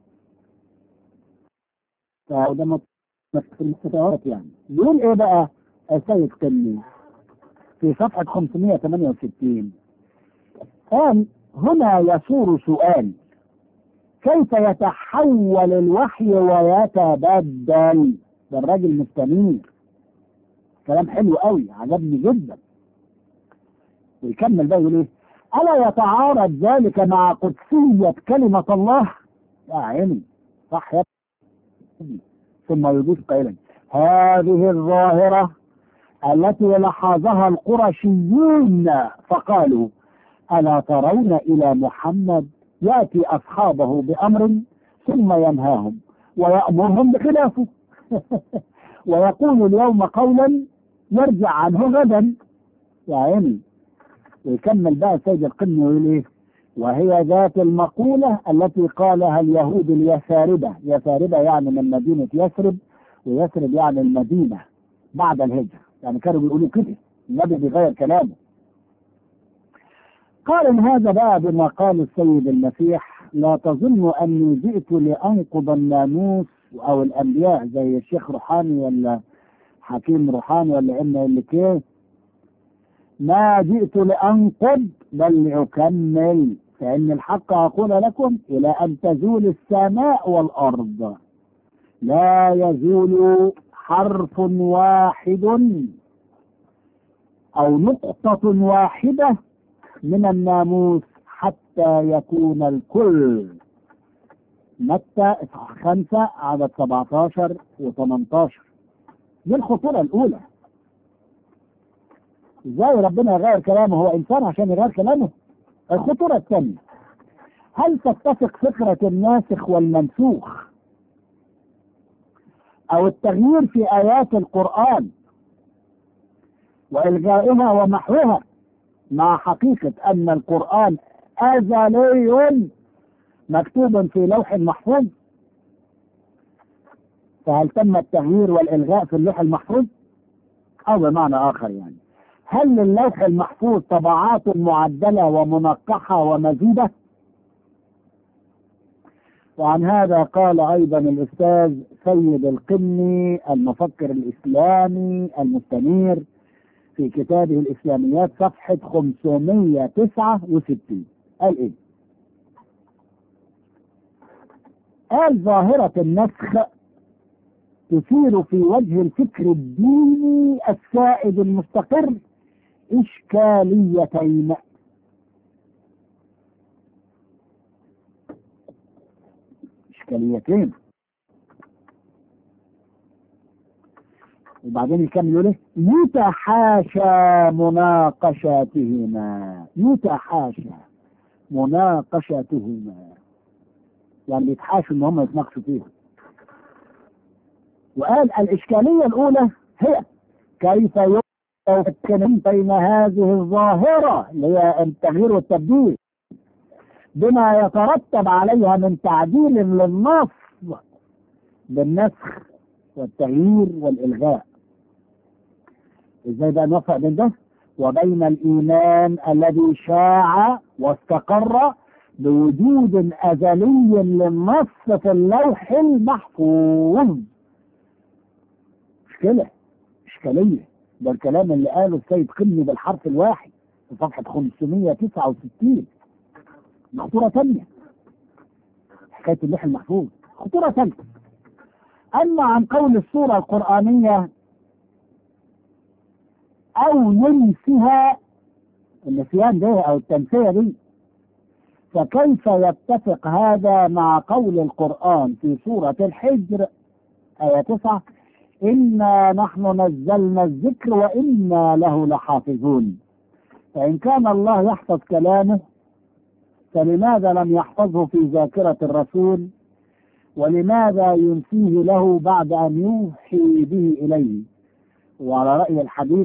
فده متفاوت يعني بيقول إيه بقى السيد قمي في صفحة 568 قال هنا يصور سؤال كيف يتحول الوحي ويتبدل ده الراجل مستنير كلام حلو قوي عجبني جدا ويكمل بقى يقول ايه الا يتعارض ذلك مع قدسية كلمة الله يا عيني صح يا ابني ثم يضيف قائلا هذه الظاهرة التي لاحظها القرشيون فقالوا ألا ترون إلى محمد يأتي أصحابه بأمر ثم ينهاهم ويأمرهم بخلافه ويقول اليوم قولا يرجع عنه غدا يا عيني ويكمل بقى سيد القن ويقول ايه وهي ذات المقولة التي قالها اليهود اليساربة يساربة يعني من مدينة يثرب ويثرب يعني المدينة بعد الهجرة يعني كانوا بيقولوا كده النبي بيغير كلامه قال هذا بقى بما قال السيد المسيح لا تظن أني جئت لأنقض الناموس أو الأنبياء زي الشيخ روحاني ولا حكيم روحاني ولا إما اللي كيه ما جئت لأنقض بل لأكمل فإن الحق أقول لكم إلى أن تزول السماء والأرض لا يزول حرف واحد أو نقطة واحدة من الناموس حتى يكون الكل متى إصحاح خمسة عدد 17 و 18 دي الخطورة الأولى ازاي ربنا يغير كلامه هو انسان عشان يغير كلامه الخطورة الثانية هل تتفق فكرة الناسخ والمنسوخ او التغيير في ايات القرآن والغائها ومحوها مع حقيقة ان القرآن ازلي مكتوب في لوح محفوظ فهل تم التغيير والالغاء في اللوح المحفوظ او بمعنى اخر يعني هل للوح المحفوظ طبعات معدلة ومنقحة ومزيدة؟ وعن هذا قال أيضا الأستاذ سيد القني المفكر الإسلامي المستنير في كتابه الإسلاميات صفحة 569 قال إيه؟ قال ظاهرة النسخ تثير في وجه الفكر الديني السائد المستقر إشكاليتين إشكاليتين وبعدين يكمل يقول ايه يتحاشى مناقشاتهما يتحاشى مناقشتهما يعني بيتحاشوا ان هم يتناقشوا فيها وقال الإشكالية الأولى هي كيف يمكن بين هذه الظاهرة اللي هي التغيير والتبديل بما يترتب عليها من تعديل للنص بالنسخ والتغيير والإلغاء ازاي بقى نوفق بين ده وبين الإيمان الذي شاع واستقر بوجود أزلي للنص في اللوح المحفوظ مشكلة إشكالية ده الكلام اللي قاله السيد قمي بالحرف الواحد في صفحة 569 خطورة ثانية حكاية اللوح المحفوظ خطورة ثالثة أما عن قول السورة القرآنية أو ينسها النسيان ده أو التنسية دي فكيف يتفق هذا مع قول القرآن في سورة الحجر آية 9 إنا نحن نزلنا الذكر وإنا له لحافظون فإن كان الله يحفظ كلامه فلماذا لم يحفظه في ذاكرة الرسول ولماذا ينسيه له بعد أن يوحي به إليه وعلى رأي الحديث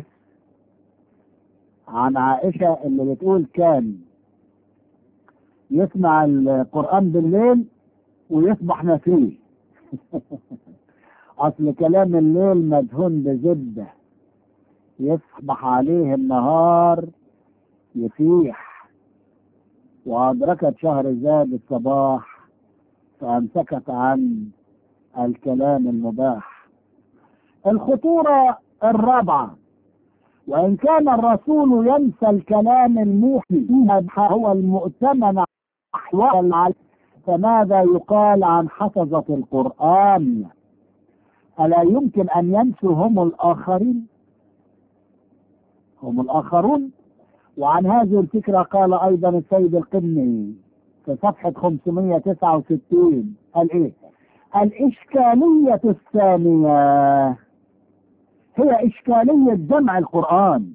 عن عائشة اللي بتقول كان يسمع القرآن بالليل ويصبح نسيه أصل كلام الليل مدهون بزبدة يصبح عليه النهار يفيح وأدركت شهر زاد الصباح فأمسكت عن الكلام المباح الخطورة الرابعة وإن كان الرسول ينسى الكلام الموحي هو المؤتمن أحوال فماذا يقال عن حفظة القرآن ألا يمكن أن ينسوا هم الآخرين هم الآخرون وعن هذه الفكرة قال أيضا السيد القني في صفحة 569 قال إيه الإشكالية الثانية هي إشكالية جمع القرآن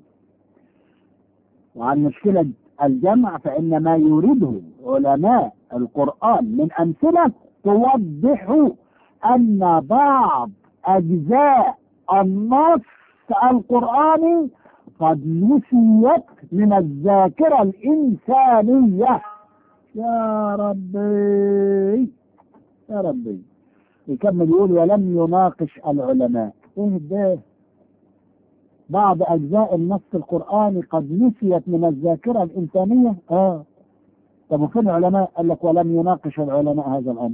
وعن مشكلة الجمع فإن ما يريده علماء القرآن من أمثلة توضح أن بعض أجزاء النص القرآني قد نسيت من الذاكرة الإنسانية يا ربي يا ربي يكمل يقول ولم يناقش العلماء ايه ده بعض اجزاء النص القراني قد نسيت من الذاكره الانسانيه اه طب وفين العلماء قال لك ولم يناقش العلماء هذا الامر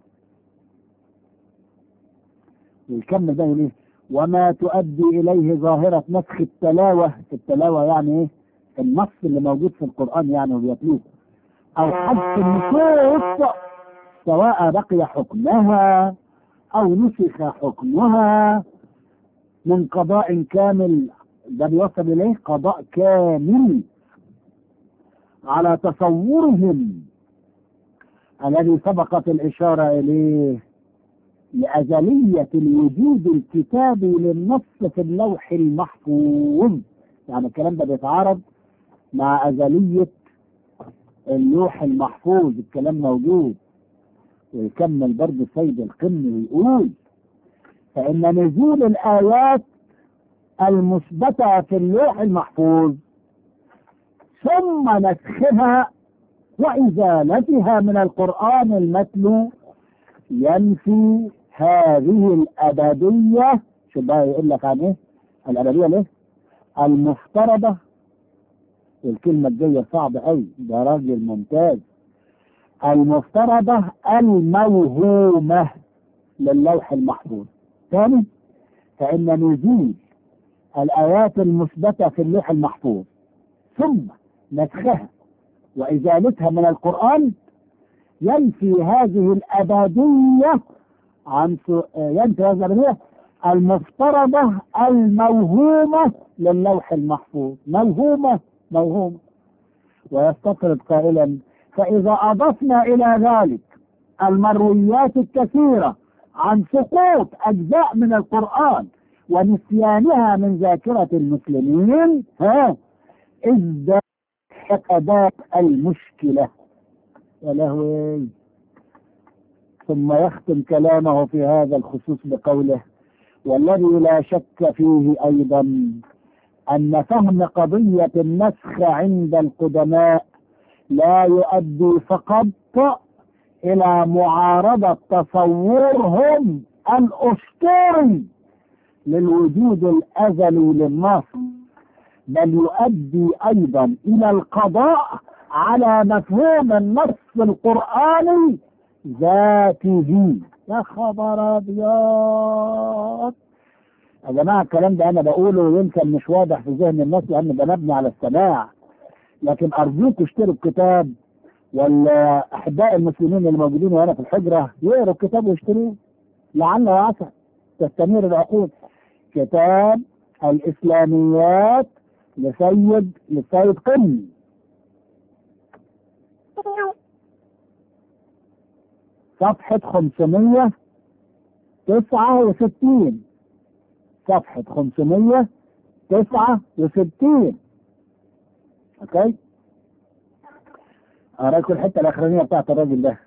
ويكمل بقى يقول ايه وما تؤدي اليه ظاهره نسخ التلاوه التلاوه يعني ايه النص اللي موجود في القران يعني وبيتلوه او حذف النصوص سواء بقي حكمها او نسخ حكمها من قضاء كامل ده بيوصل اليه قضاء كامل على تصورهم الذي سبقت الاشاره اليه لازليه الوجود الكتابي للنص في اللوح المحفوظ يعني الكلام ده بيتعارض مع ازليه اللوح المحفوظ الكلام موجود ويكمل برضه سيد القمي ويقول فإن نزول الآيات المثبتة في اللوح المحفوظ ثم نسخها وإزالتها من القرآن المتلو ينفي هذه الأبدية شو بقى يقول لك عن إيه؟ الأبدية ليه؟ المفترضة الكلمة الجاية صعبة أوي ده راجل ممتاز المفترضة الموهومة للوح المحفوظ ثاني فإن نزول الآيات المثبتة في اللوح المحفوظ ثم نسخها وإزالتها من القرآن ينفي هذه الأبدية عن ينفي هذه الأبدية المفترضة الموهومة للوح المحفوظ موهومة موهومة ويستطرد قائلا فإذا أضفنا إلى ذلك المرويات الكثيرة عن سقوط أجزاء من القرآن ونسيانها من ذاكرة المسلمين ها ازداد حقدات المشكلة يا لهوي ثم يختم كلامه في هذا الخصوص بقوله والذي لا شك فيه أيضا أن فهم قضية النسخ عند القدماء لا يؤدي فقط إلى معارضة تصورهم الأسطوري للوجود الأزلي للنص بل يؤدي أيضا إلى القضاء على مفهوم النص القرآني ذاته يا خبر أبيض يا جماعة الكلام ده أنا بقوله يمكن مش واضح في ذهن الناس لأن ده مبني على السماع لكن أرجوك اشتروا الكتاب والأحباء المسلمين اللي موجودين هنا في الحجرة يقروا الكتاب ويشتروه لعل وعسى تستنير العقول كتاب الإسلاميات لسيد لسيد قمي صفحة 569 صفحة 569 اوكي اراكم الحته الاخرانيه بتاعت الراجل ده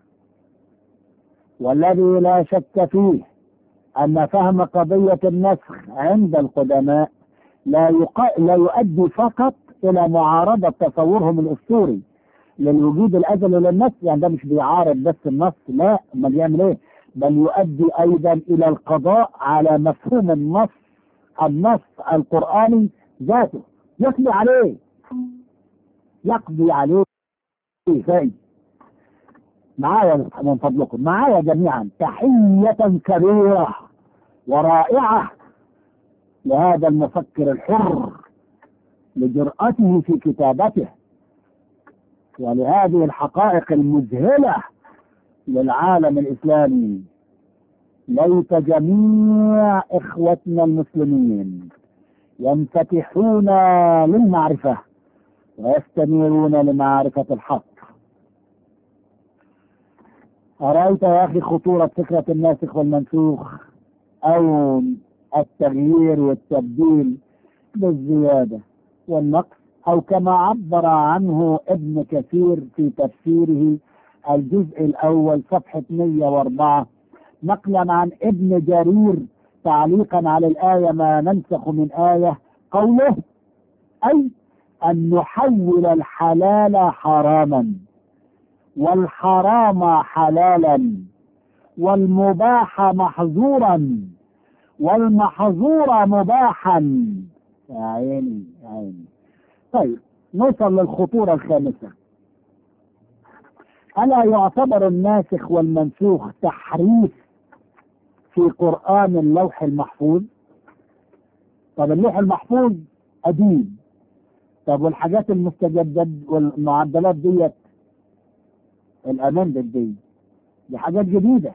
والذي لا شك فيه ان فهم قضيه النسخ عند القدماء لا يق... لا يؤدي فقط الى معارضه تصورهم الاسطوري للوجود الازلي للنص يعني ده مش بيعارض بس النص لا امال بيعمل ايه؟ بل يؤدي ايضا الى القضاء على مفهوم النص النص القراني ذاته يقضي عليه يقضي عليه شيء معايا من فضلكم معايا جميعا تحية كبيرة ورائعة لهذا المفكر الحر لجرأته في كتابته ولهذه الحقائق المذهلة للعالم الإسلامي ليت جميع إخوتنا المسلمين ينفتحون للمعرفة ويستنيرون لمعرفة الحق أرأيت يا أخي خطورة فكرة الناسخ والمنسوخ أو التغيير والتبديل بالزيادة والنقص أو كما عبر عنه ابن كثير في تفسيره الجزء الأول صفحة 104 نقلا عن ابن جرير تعليقا على الآية ما ننسخ من آية قوله أي أن نحول الحلال حراما والحرام حلالا والمباح محظورا والمحظور مباحا يا عيني يا عيني طيب نوصل للخطورة الخامسة ألا يعتبر الناسخ والمنسوخ تحريف في قرآن اللوح المحفوظ طب اللوح المحفوظ قديم طب والحاجات المستجدة والمعدلات ديت الأماندة دي دي حاجات جديدة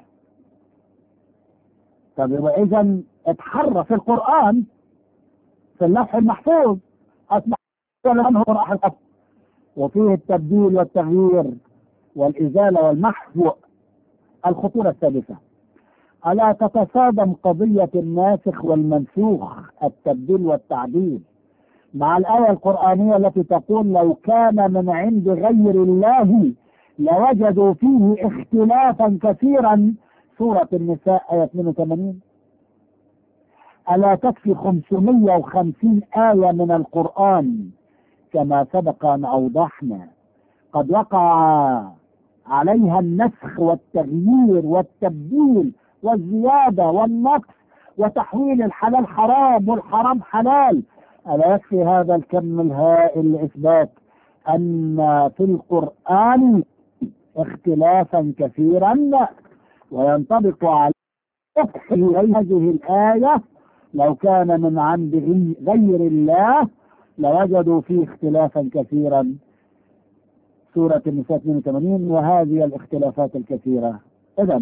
طب يبقى إذا اتحرف القرآن في اللوح المحفوظ أصبح عنه راح الحفظ وفيه التبديل والتغيير والإزالة والمحو الخطورة السادسة ألا تتصادم قضية الناسخ والمنسوخ التبديل والتعديل مع الآية القرآنية التي تقول لو كان من عند غير الله لوجدوا فيه اختلافا كثيرا سورة النساء آية 82 ألا تكفي 550 آية من القرآن كما سبق أن أوضحنا قد وقع عليها النسخ والتغيير والتبديل والزيادة والنقص وتحويل الحلال حرام والحرام حلال ألا يكفي هذا الكم الهائل لإثبات أن في القرآن اختلافا كثيرا وينطبق على هذه الآية لو كان من عند غير الله لوجدوا فيه اختلافا كثيرا سورة النساء 82 وهذه الاختلافات الكثيرة إذا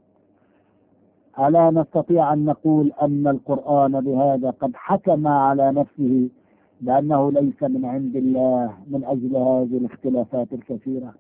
ألا نستطيع أن نقول أن القرآن بهذا قد حكم على نفسه بأنه ليس من عند الله من أجل هذه الاختلافات الكثيرة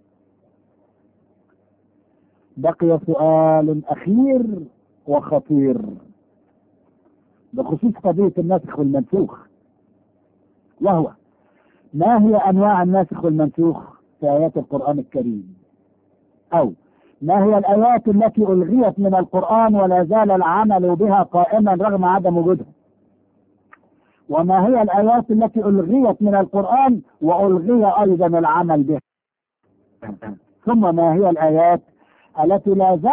بقي سؤال أخير وخطير بخصوص قضية الناسخ والمنسوخ وهو ما هي أنواع الناسخ والمنسوخ في آيات القرآن الكريم أو ما هي الآيات التي ألغيت من القرآن ولا زال العمل بها قائما رغم عدم وجودها وما هي الآيات التي ألغيت من القرآن وألغي أيضا العمل بها ثم ما هي الآيات التي لا زال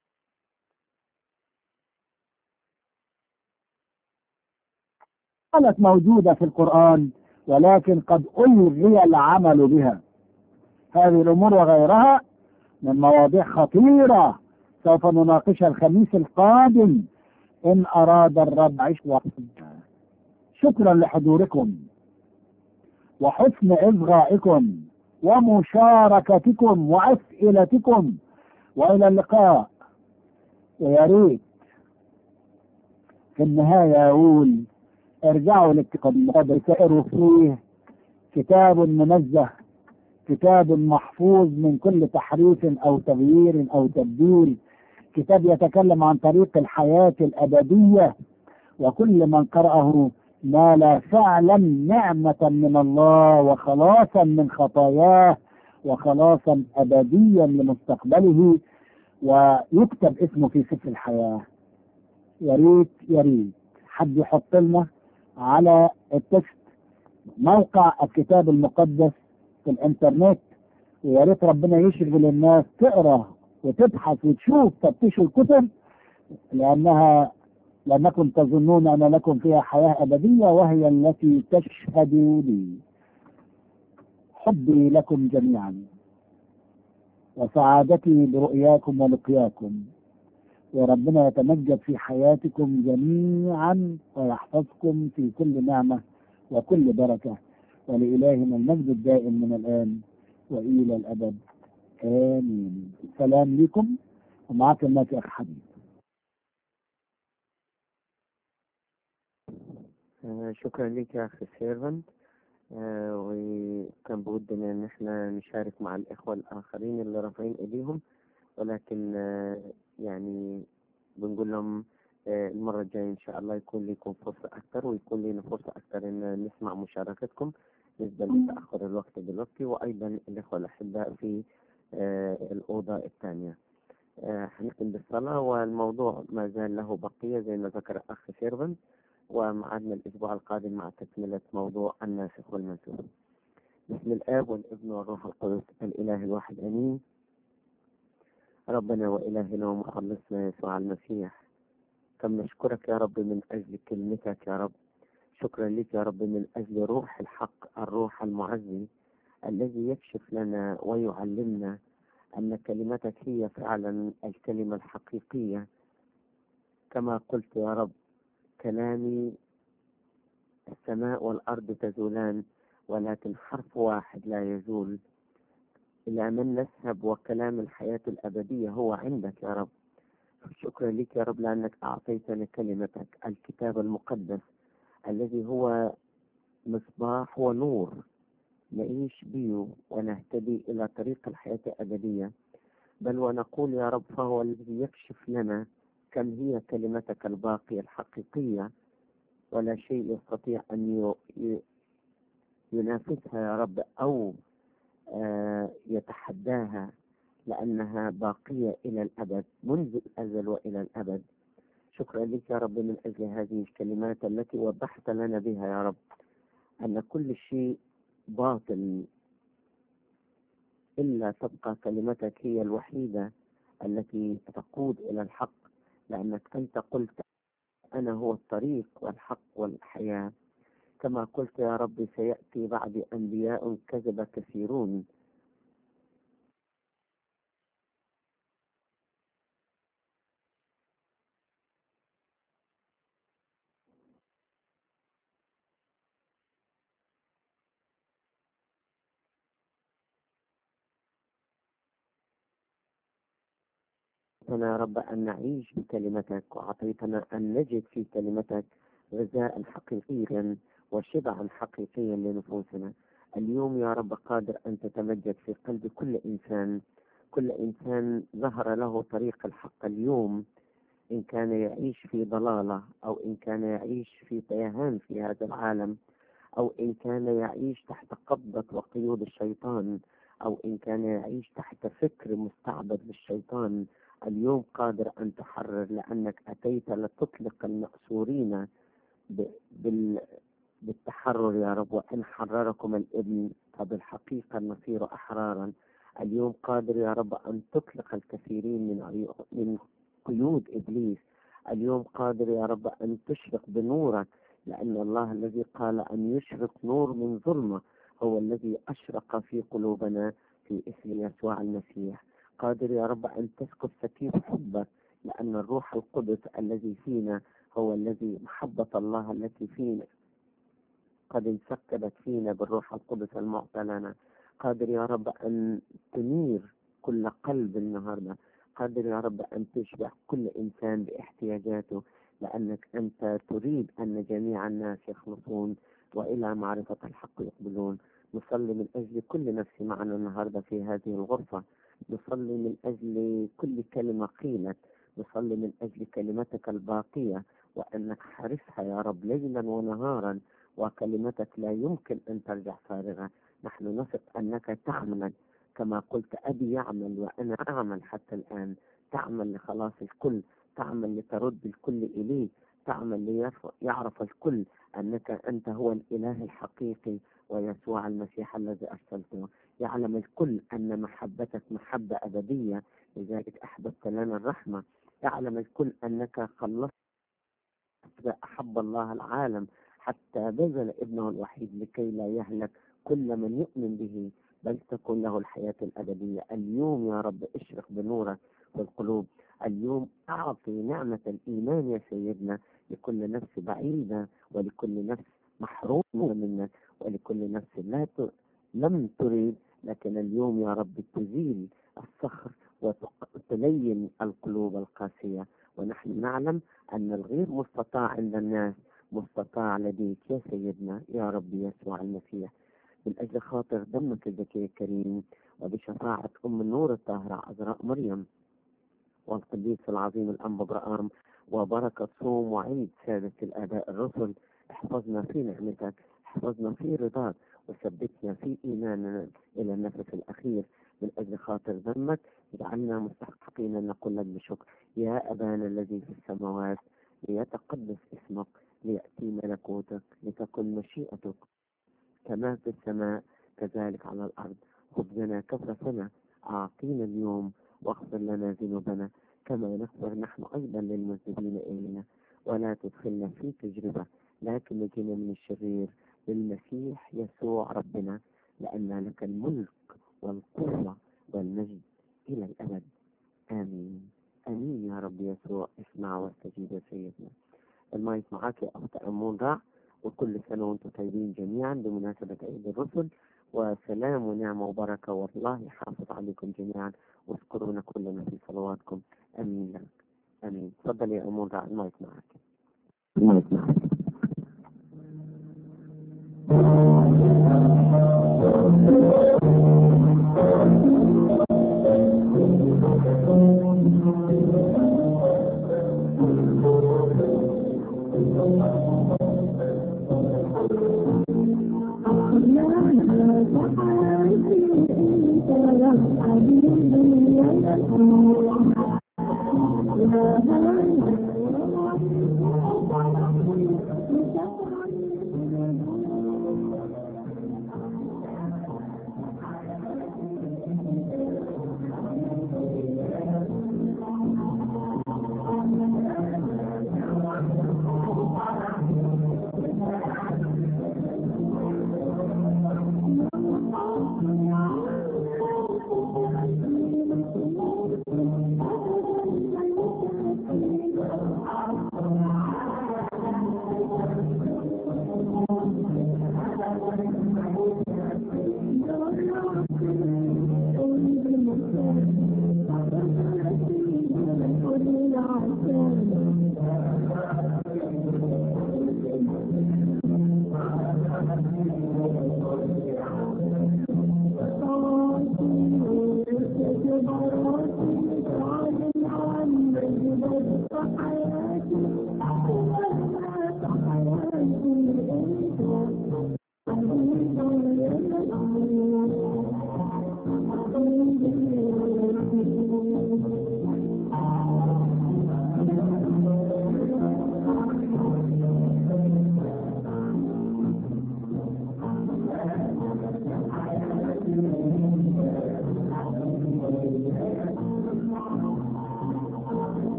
كانت موجودة في القرآن ولكن قد ألغي العمل بها هذه الأمور وغيرها من مواضيع خطيرة سوف نناقشها الخميس القادم إن أراد الرب عيش وقتنا شكرا لحضوركم وحسن إصغائكم ومشاركتكم وأسئلتكم وإلى اللقاء ويا ريت في النهاية أقول ارجعوا للكتاب المقدس اقروا فيه كتاب منزه كتاب محفوظ من كل تحريف او تغيير او تبديل كتاب يتكلم عن طريق الحياة الأبدية وكل من قرأه نال فعلا نعمة من الله وخلاصا من خطاياه وخلاصا أبديا لمستقبله ويكتب اسمه في سفر الحياة يا ريت يا ريت حد يحط لنا على التكست موقع الكتاب المقدس في الانترنت ويا ريت ربنا يشغل الناس تقرا وتبحث وتشوف تفتشوا الكتب لانها لانكم تظنون ان لكم فيها حياه ابديه وهي التي تشهد لي حبي لكم جميعا وسعادتي برؤياكم ولقياكم وربنا يتمجد في حياتكم جميعا ويحفظكم في كل نعمة وكل بركة ولإلهنا المجد الدائم من الآن وإلى الأبد آمين سلام لكم ومعكم مات أخ حبيب آه، شكرا لك يا أخي سيرفنت آه، وكان بودنا إن احنا نشارك مع الإخوة الآخرين اللي رافعين إيديهم ولكن آه، يعني بنقول لهم آه، المرة الجاية إن شاء الله يكون لكم فرصة أكثر ويكون لنا فرصة أكثر إن نسمع مشاركتكم بالنسبة لتأخر الوقت دلوقتي وأيضا الإخوة الأحباء في آه، الأوضة الثانية آه، هنختم بالصلاة والموضوع ما زال له بقية زي ما ذكر الأخ سيرفن ومعادنا الأسبوع القادم مع تكملة موضوع الناسخ والمنسوخ بسم الآب والابن والروح القدس الإله الواحد آمين ربنا وإلهنا ومخلصنا يسوع المسيح كم نشكرك يا رب من أجل كلمتك يا رب شكرا لك يا رب من أجل روح الحق الروح المعزي الذي يكشف لنا ويعلمنا أن كلمتك هي فعلا الكلمة الحقيقية كما قلت يا رب كلامي السماء والأرض تزولان ولكن حرف واحد لا يزول إلى من نذهب وكلام الحياة الأبدية هو عندك يا رب شكرا لك يا رب لأنك أعطيتنا كلمتك الكتاب المقدس الذي هو مصباح ونور نعيش به ونهتدي إلى طريق الحياة الأبدية بل ونقول يا رب فهو الذي يكشف لنا كم هي كلمتك الباقية الحقيقية ولا شيء يستطيع أن ينافسها يا رب أو آه يتحداها لأنها باقية إلى الأبد منذ الأزل وإلى الأبد شكرا لك يا رب من أجل هذه الكلمات التي وضحت لنا بها يا رب أن كل شيء باطل إلا تبقى كلمتك هي الوحيدة التي تقود إلى الحق لأنك أنت قلت أنا هو الطريق والحق والحياة كما قلت يا رب سيأتي بعد أنبياء كذب كثيرون أعطيتنا يا رب أن نعيش بكلمتك وأعطيتنا أن نجد في كلمتك غذاء حقيقيا وشبعا حقيقيا لنفوسنا اليوم يا رب قادر أن تتمجد في قلب كل إنسان كل إنسان ظهر له طريق الحق اليوم إن كان يعيش في ضلالة أو إن كان يعيش في تيهان في هذا العالم أو إن كان يعيش تحت قبضة وقيود الشيطان أو إن كان يعيش تحت فكر مستعبد للشيطان اليوم قادر أن تحرر لأنك أتيت لتطلق المأسورين بال بالتحرر يا رب وإن حرركم الابن فبالحقيقة نصير أحرارا اليوم قادر يا رب أن تطلق الكثيرين من من قيود إبليس اليوم قادر يا رب أن تشرق بنورك لأن الله الذي قال أن يشرق نور من ظلمة هو الذي أشرق في قلوبنا في اسم يسوع المسيح قادر يا رب أن تسكب سكيب حبك لأن الروح القدس الذي فينا هو الذي محبة الله التي فينا قد انسكبت فينا بالروح القدس المعطى لنا قادر يا رب أن تنير كل قلب النهاردة قادر يا رب أن تشبع كل إنسان باحتياجاته لأنك أنت تريد أن جميع الناس يخلصون وإلى معرفة الحق يقبلون نصلي من أجل كل نفس معنا النهاردة في هذه الغرفة نصلي من أجل كل كلمة قيلت نصلي من أجل كلمتك الباقية وأنك حارسها يا رب ليلا ونهارا وكلمتك لا يمكن أن ترجع فارغة نحن نثق أنك تعمل كما قلت أبي يعمل وأنا أعمل حتى الآن تعمل لخلاص الكل تعمل لترد الكل إليك تعمل ليعرف الكل أنك أنت هو الإله الحقيقي ويسوع المسيح الذي أرسلته يعلم الكل أن محبتك محبة أبدية لذلك أحببت لنا الرحمة يعلم الكل أنك خلصت أحب الله العالم حتى بذل ابنه الوحيد لكي لا يهلك كل من يؤمن به بل تكون له الحياة الأبدية اليوم يا رب اشرق بنورك في القلوب اليوم أعطي نعمة الإيمان يا سيدنا لكل نفس بعيدة ولكل نفس محرومة منك ولكل نفس لا ت... لم تريد لكن اليوم يا رب تزيل الصخر وتلين القلوب القاسية ونحن نعلم أن الغير مستطاع عند الناس مستطاع لديك يا سيدنا يا رب يسوع المسيح من أجل خاطر دمك الزكي الكريم وبشفاعة أم النور الطاهرة عذراء مريم والقديس العظيم الأنبا برآم وبركة صوم وعيد سادة الآباء الرسل احفظنا في نعمتك احفظنا في رضاك وثبتنا في إيماننا إلى النفس الأخير من أجل خاطر ذمك اجعلنا مستحقين أن نقول لك بشكر يا أبانا الذي في السماوات ليتقدس اسمك ليأتي ملكوتك لتكن مشيئتك كما في السماء كذلك على الأرض خبزنا كفرتنا أعطينا اليوم واغفر لنا ذنوبنا كما نغفر نحن أيضا للمذنبين إلينا ولا تدخلنا في تجربة لكن نجينا من الشرير بالمسيح يسوع ربنا لأن لك الملك والقوة والمجد إلى الأبد آمين آمين يا رب يسوع اسمع واستجيب يا سيدنا المايك معك يا أخت أمون وكل سنة وأنتم طيبين جميعا بمناسبة عيد الرسل وسلام ونعمة وبركة والله يحافظ عليكم جميعا واذكرونا كلنا في صلواتكم امين لك امين تفضل يا امور دع المايك معك المايك معك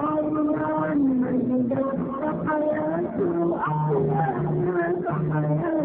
حياته أحلى حياته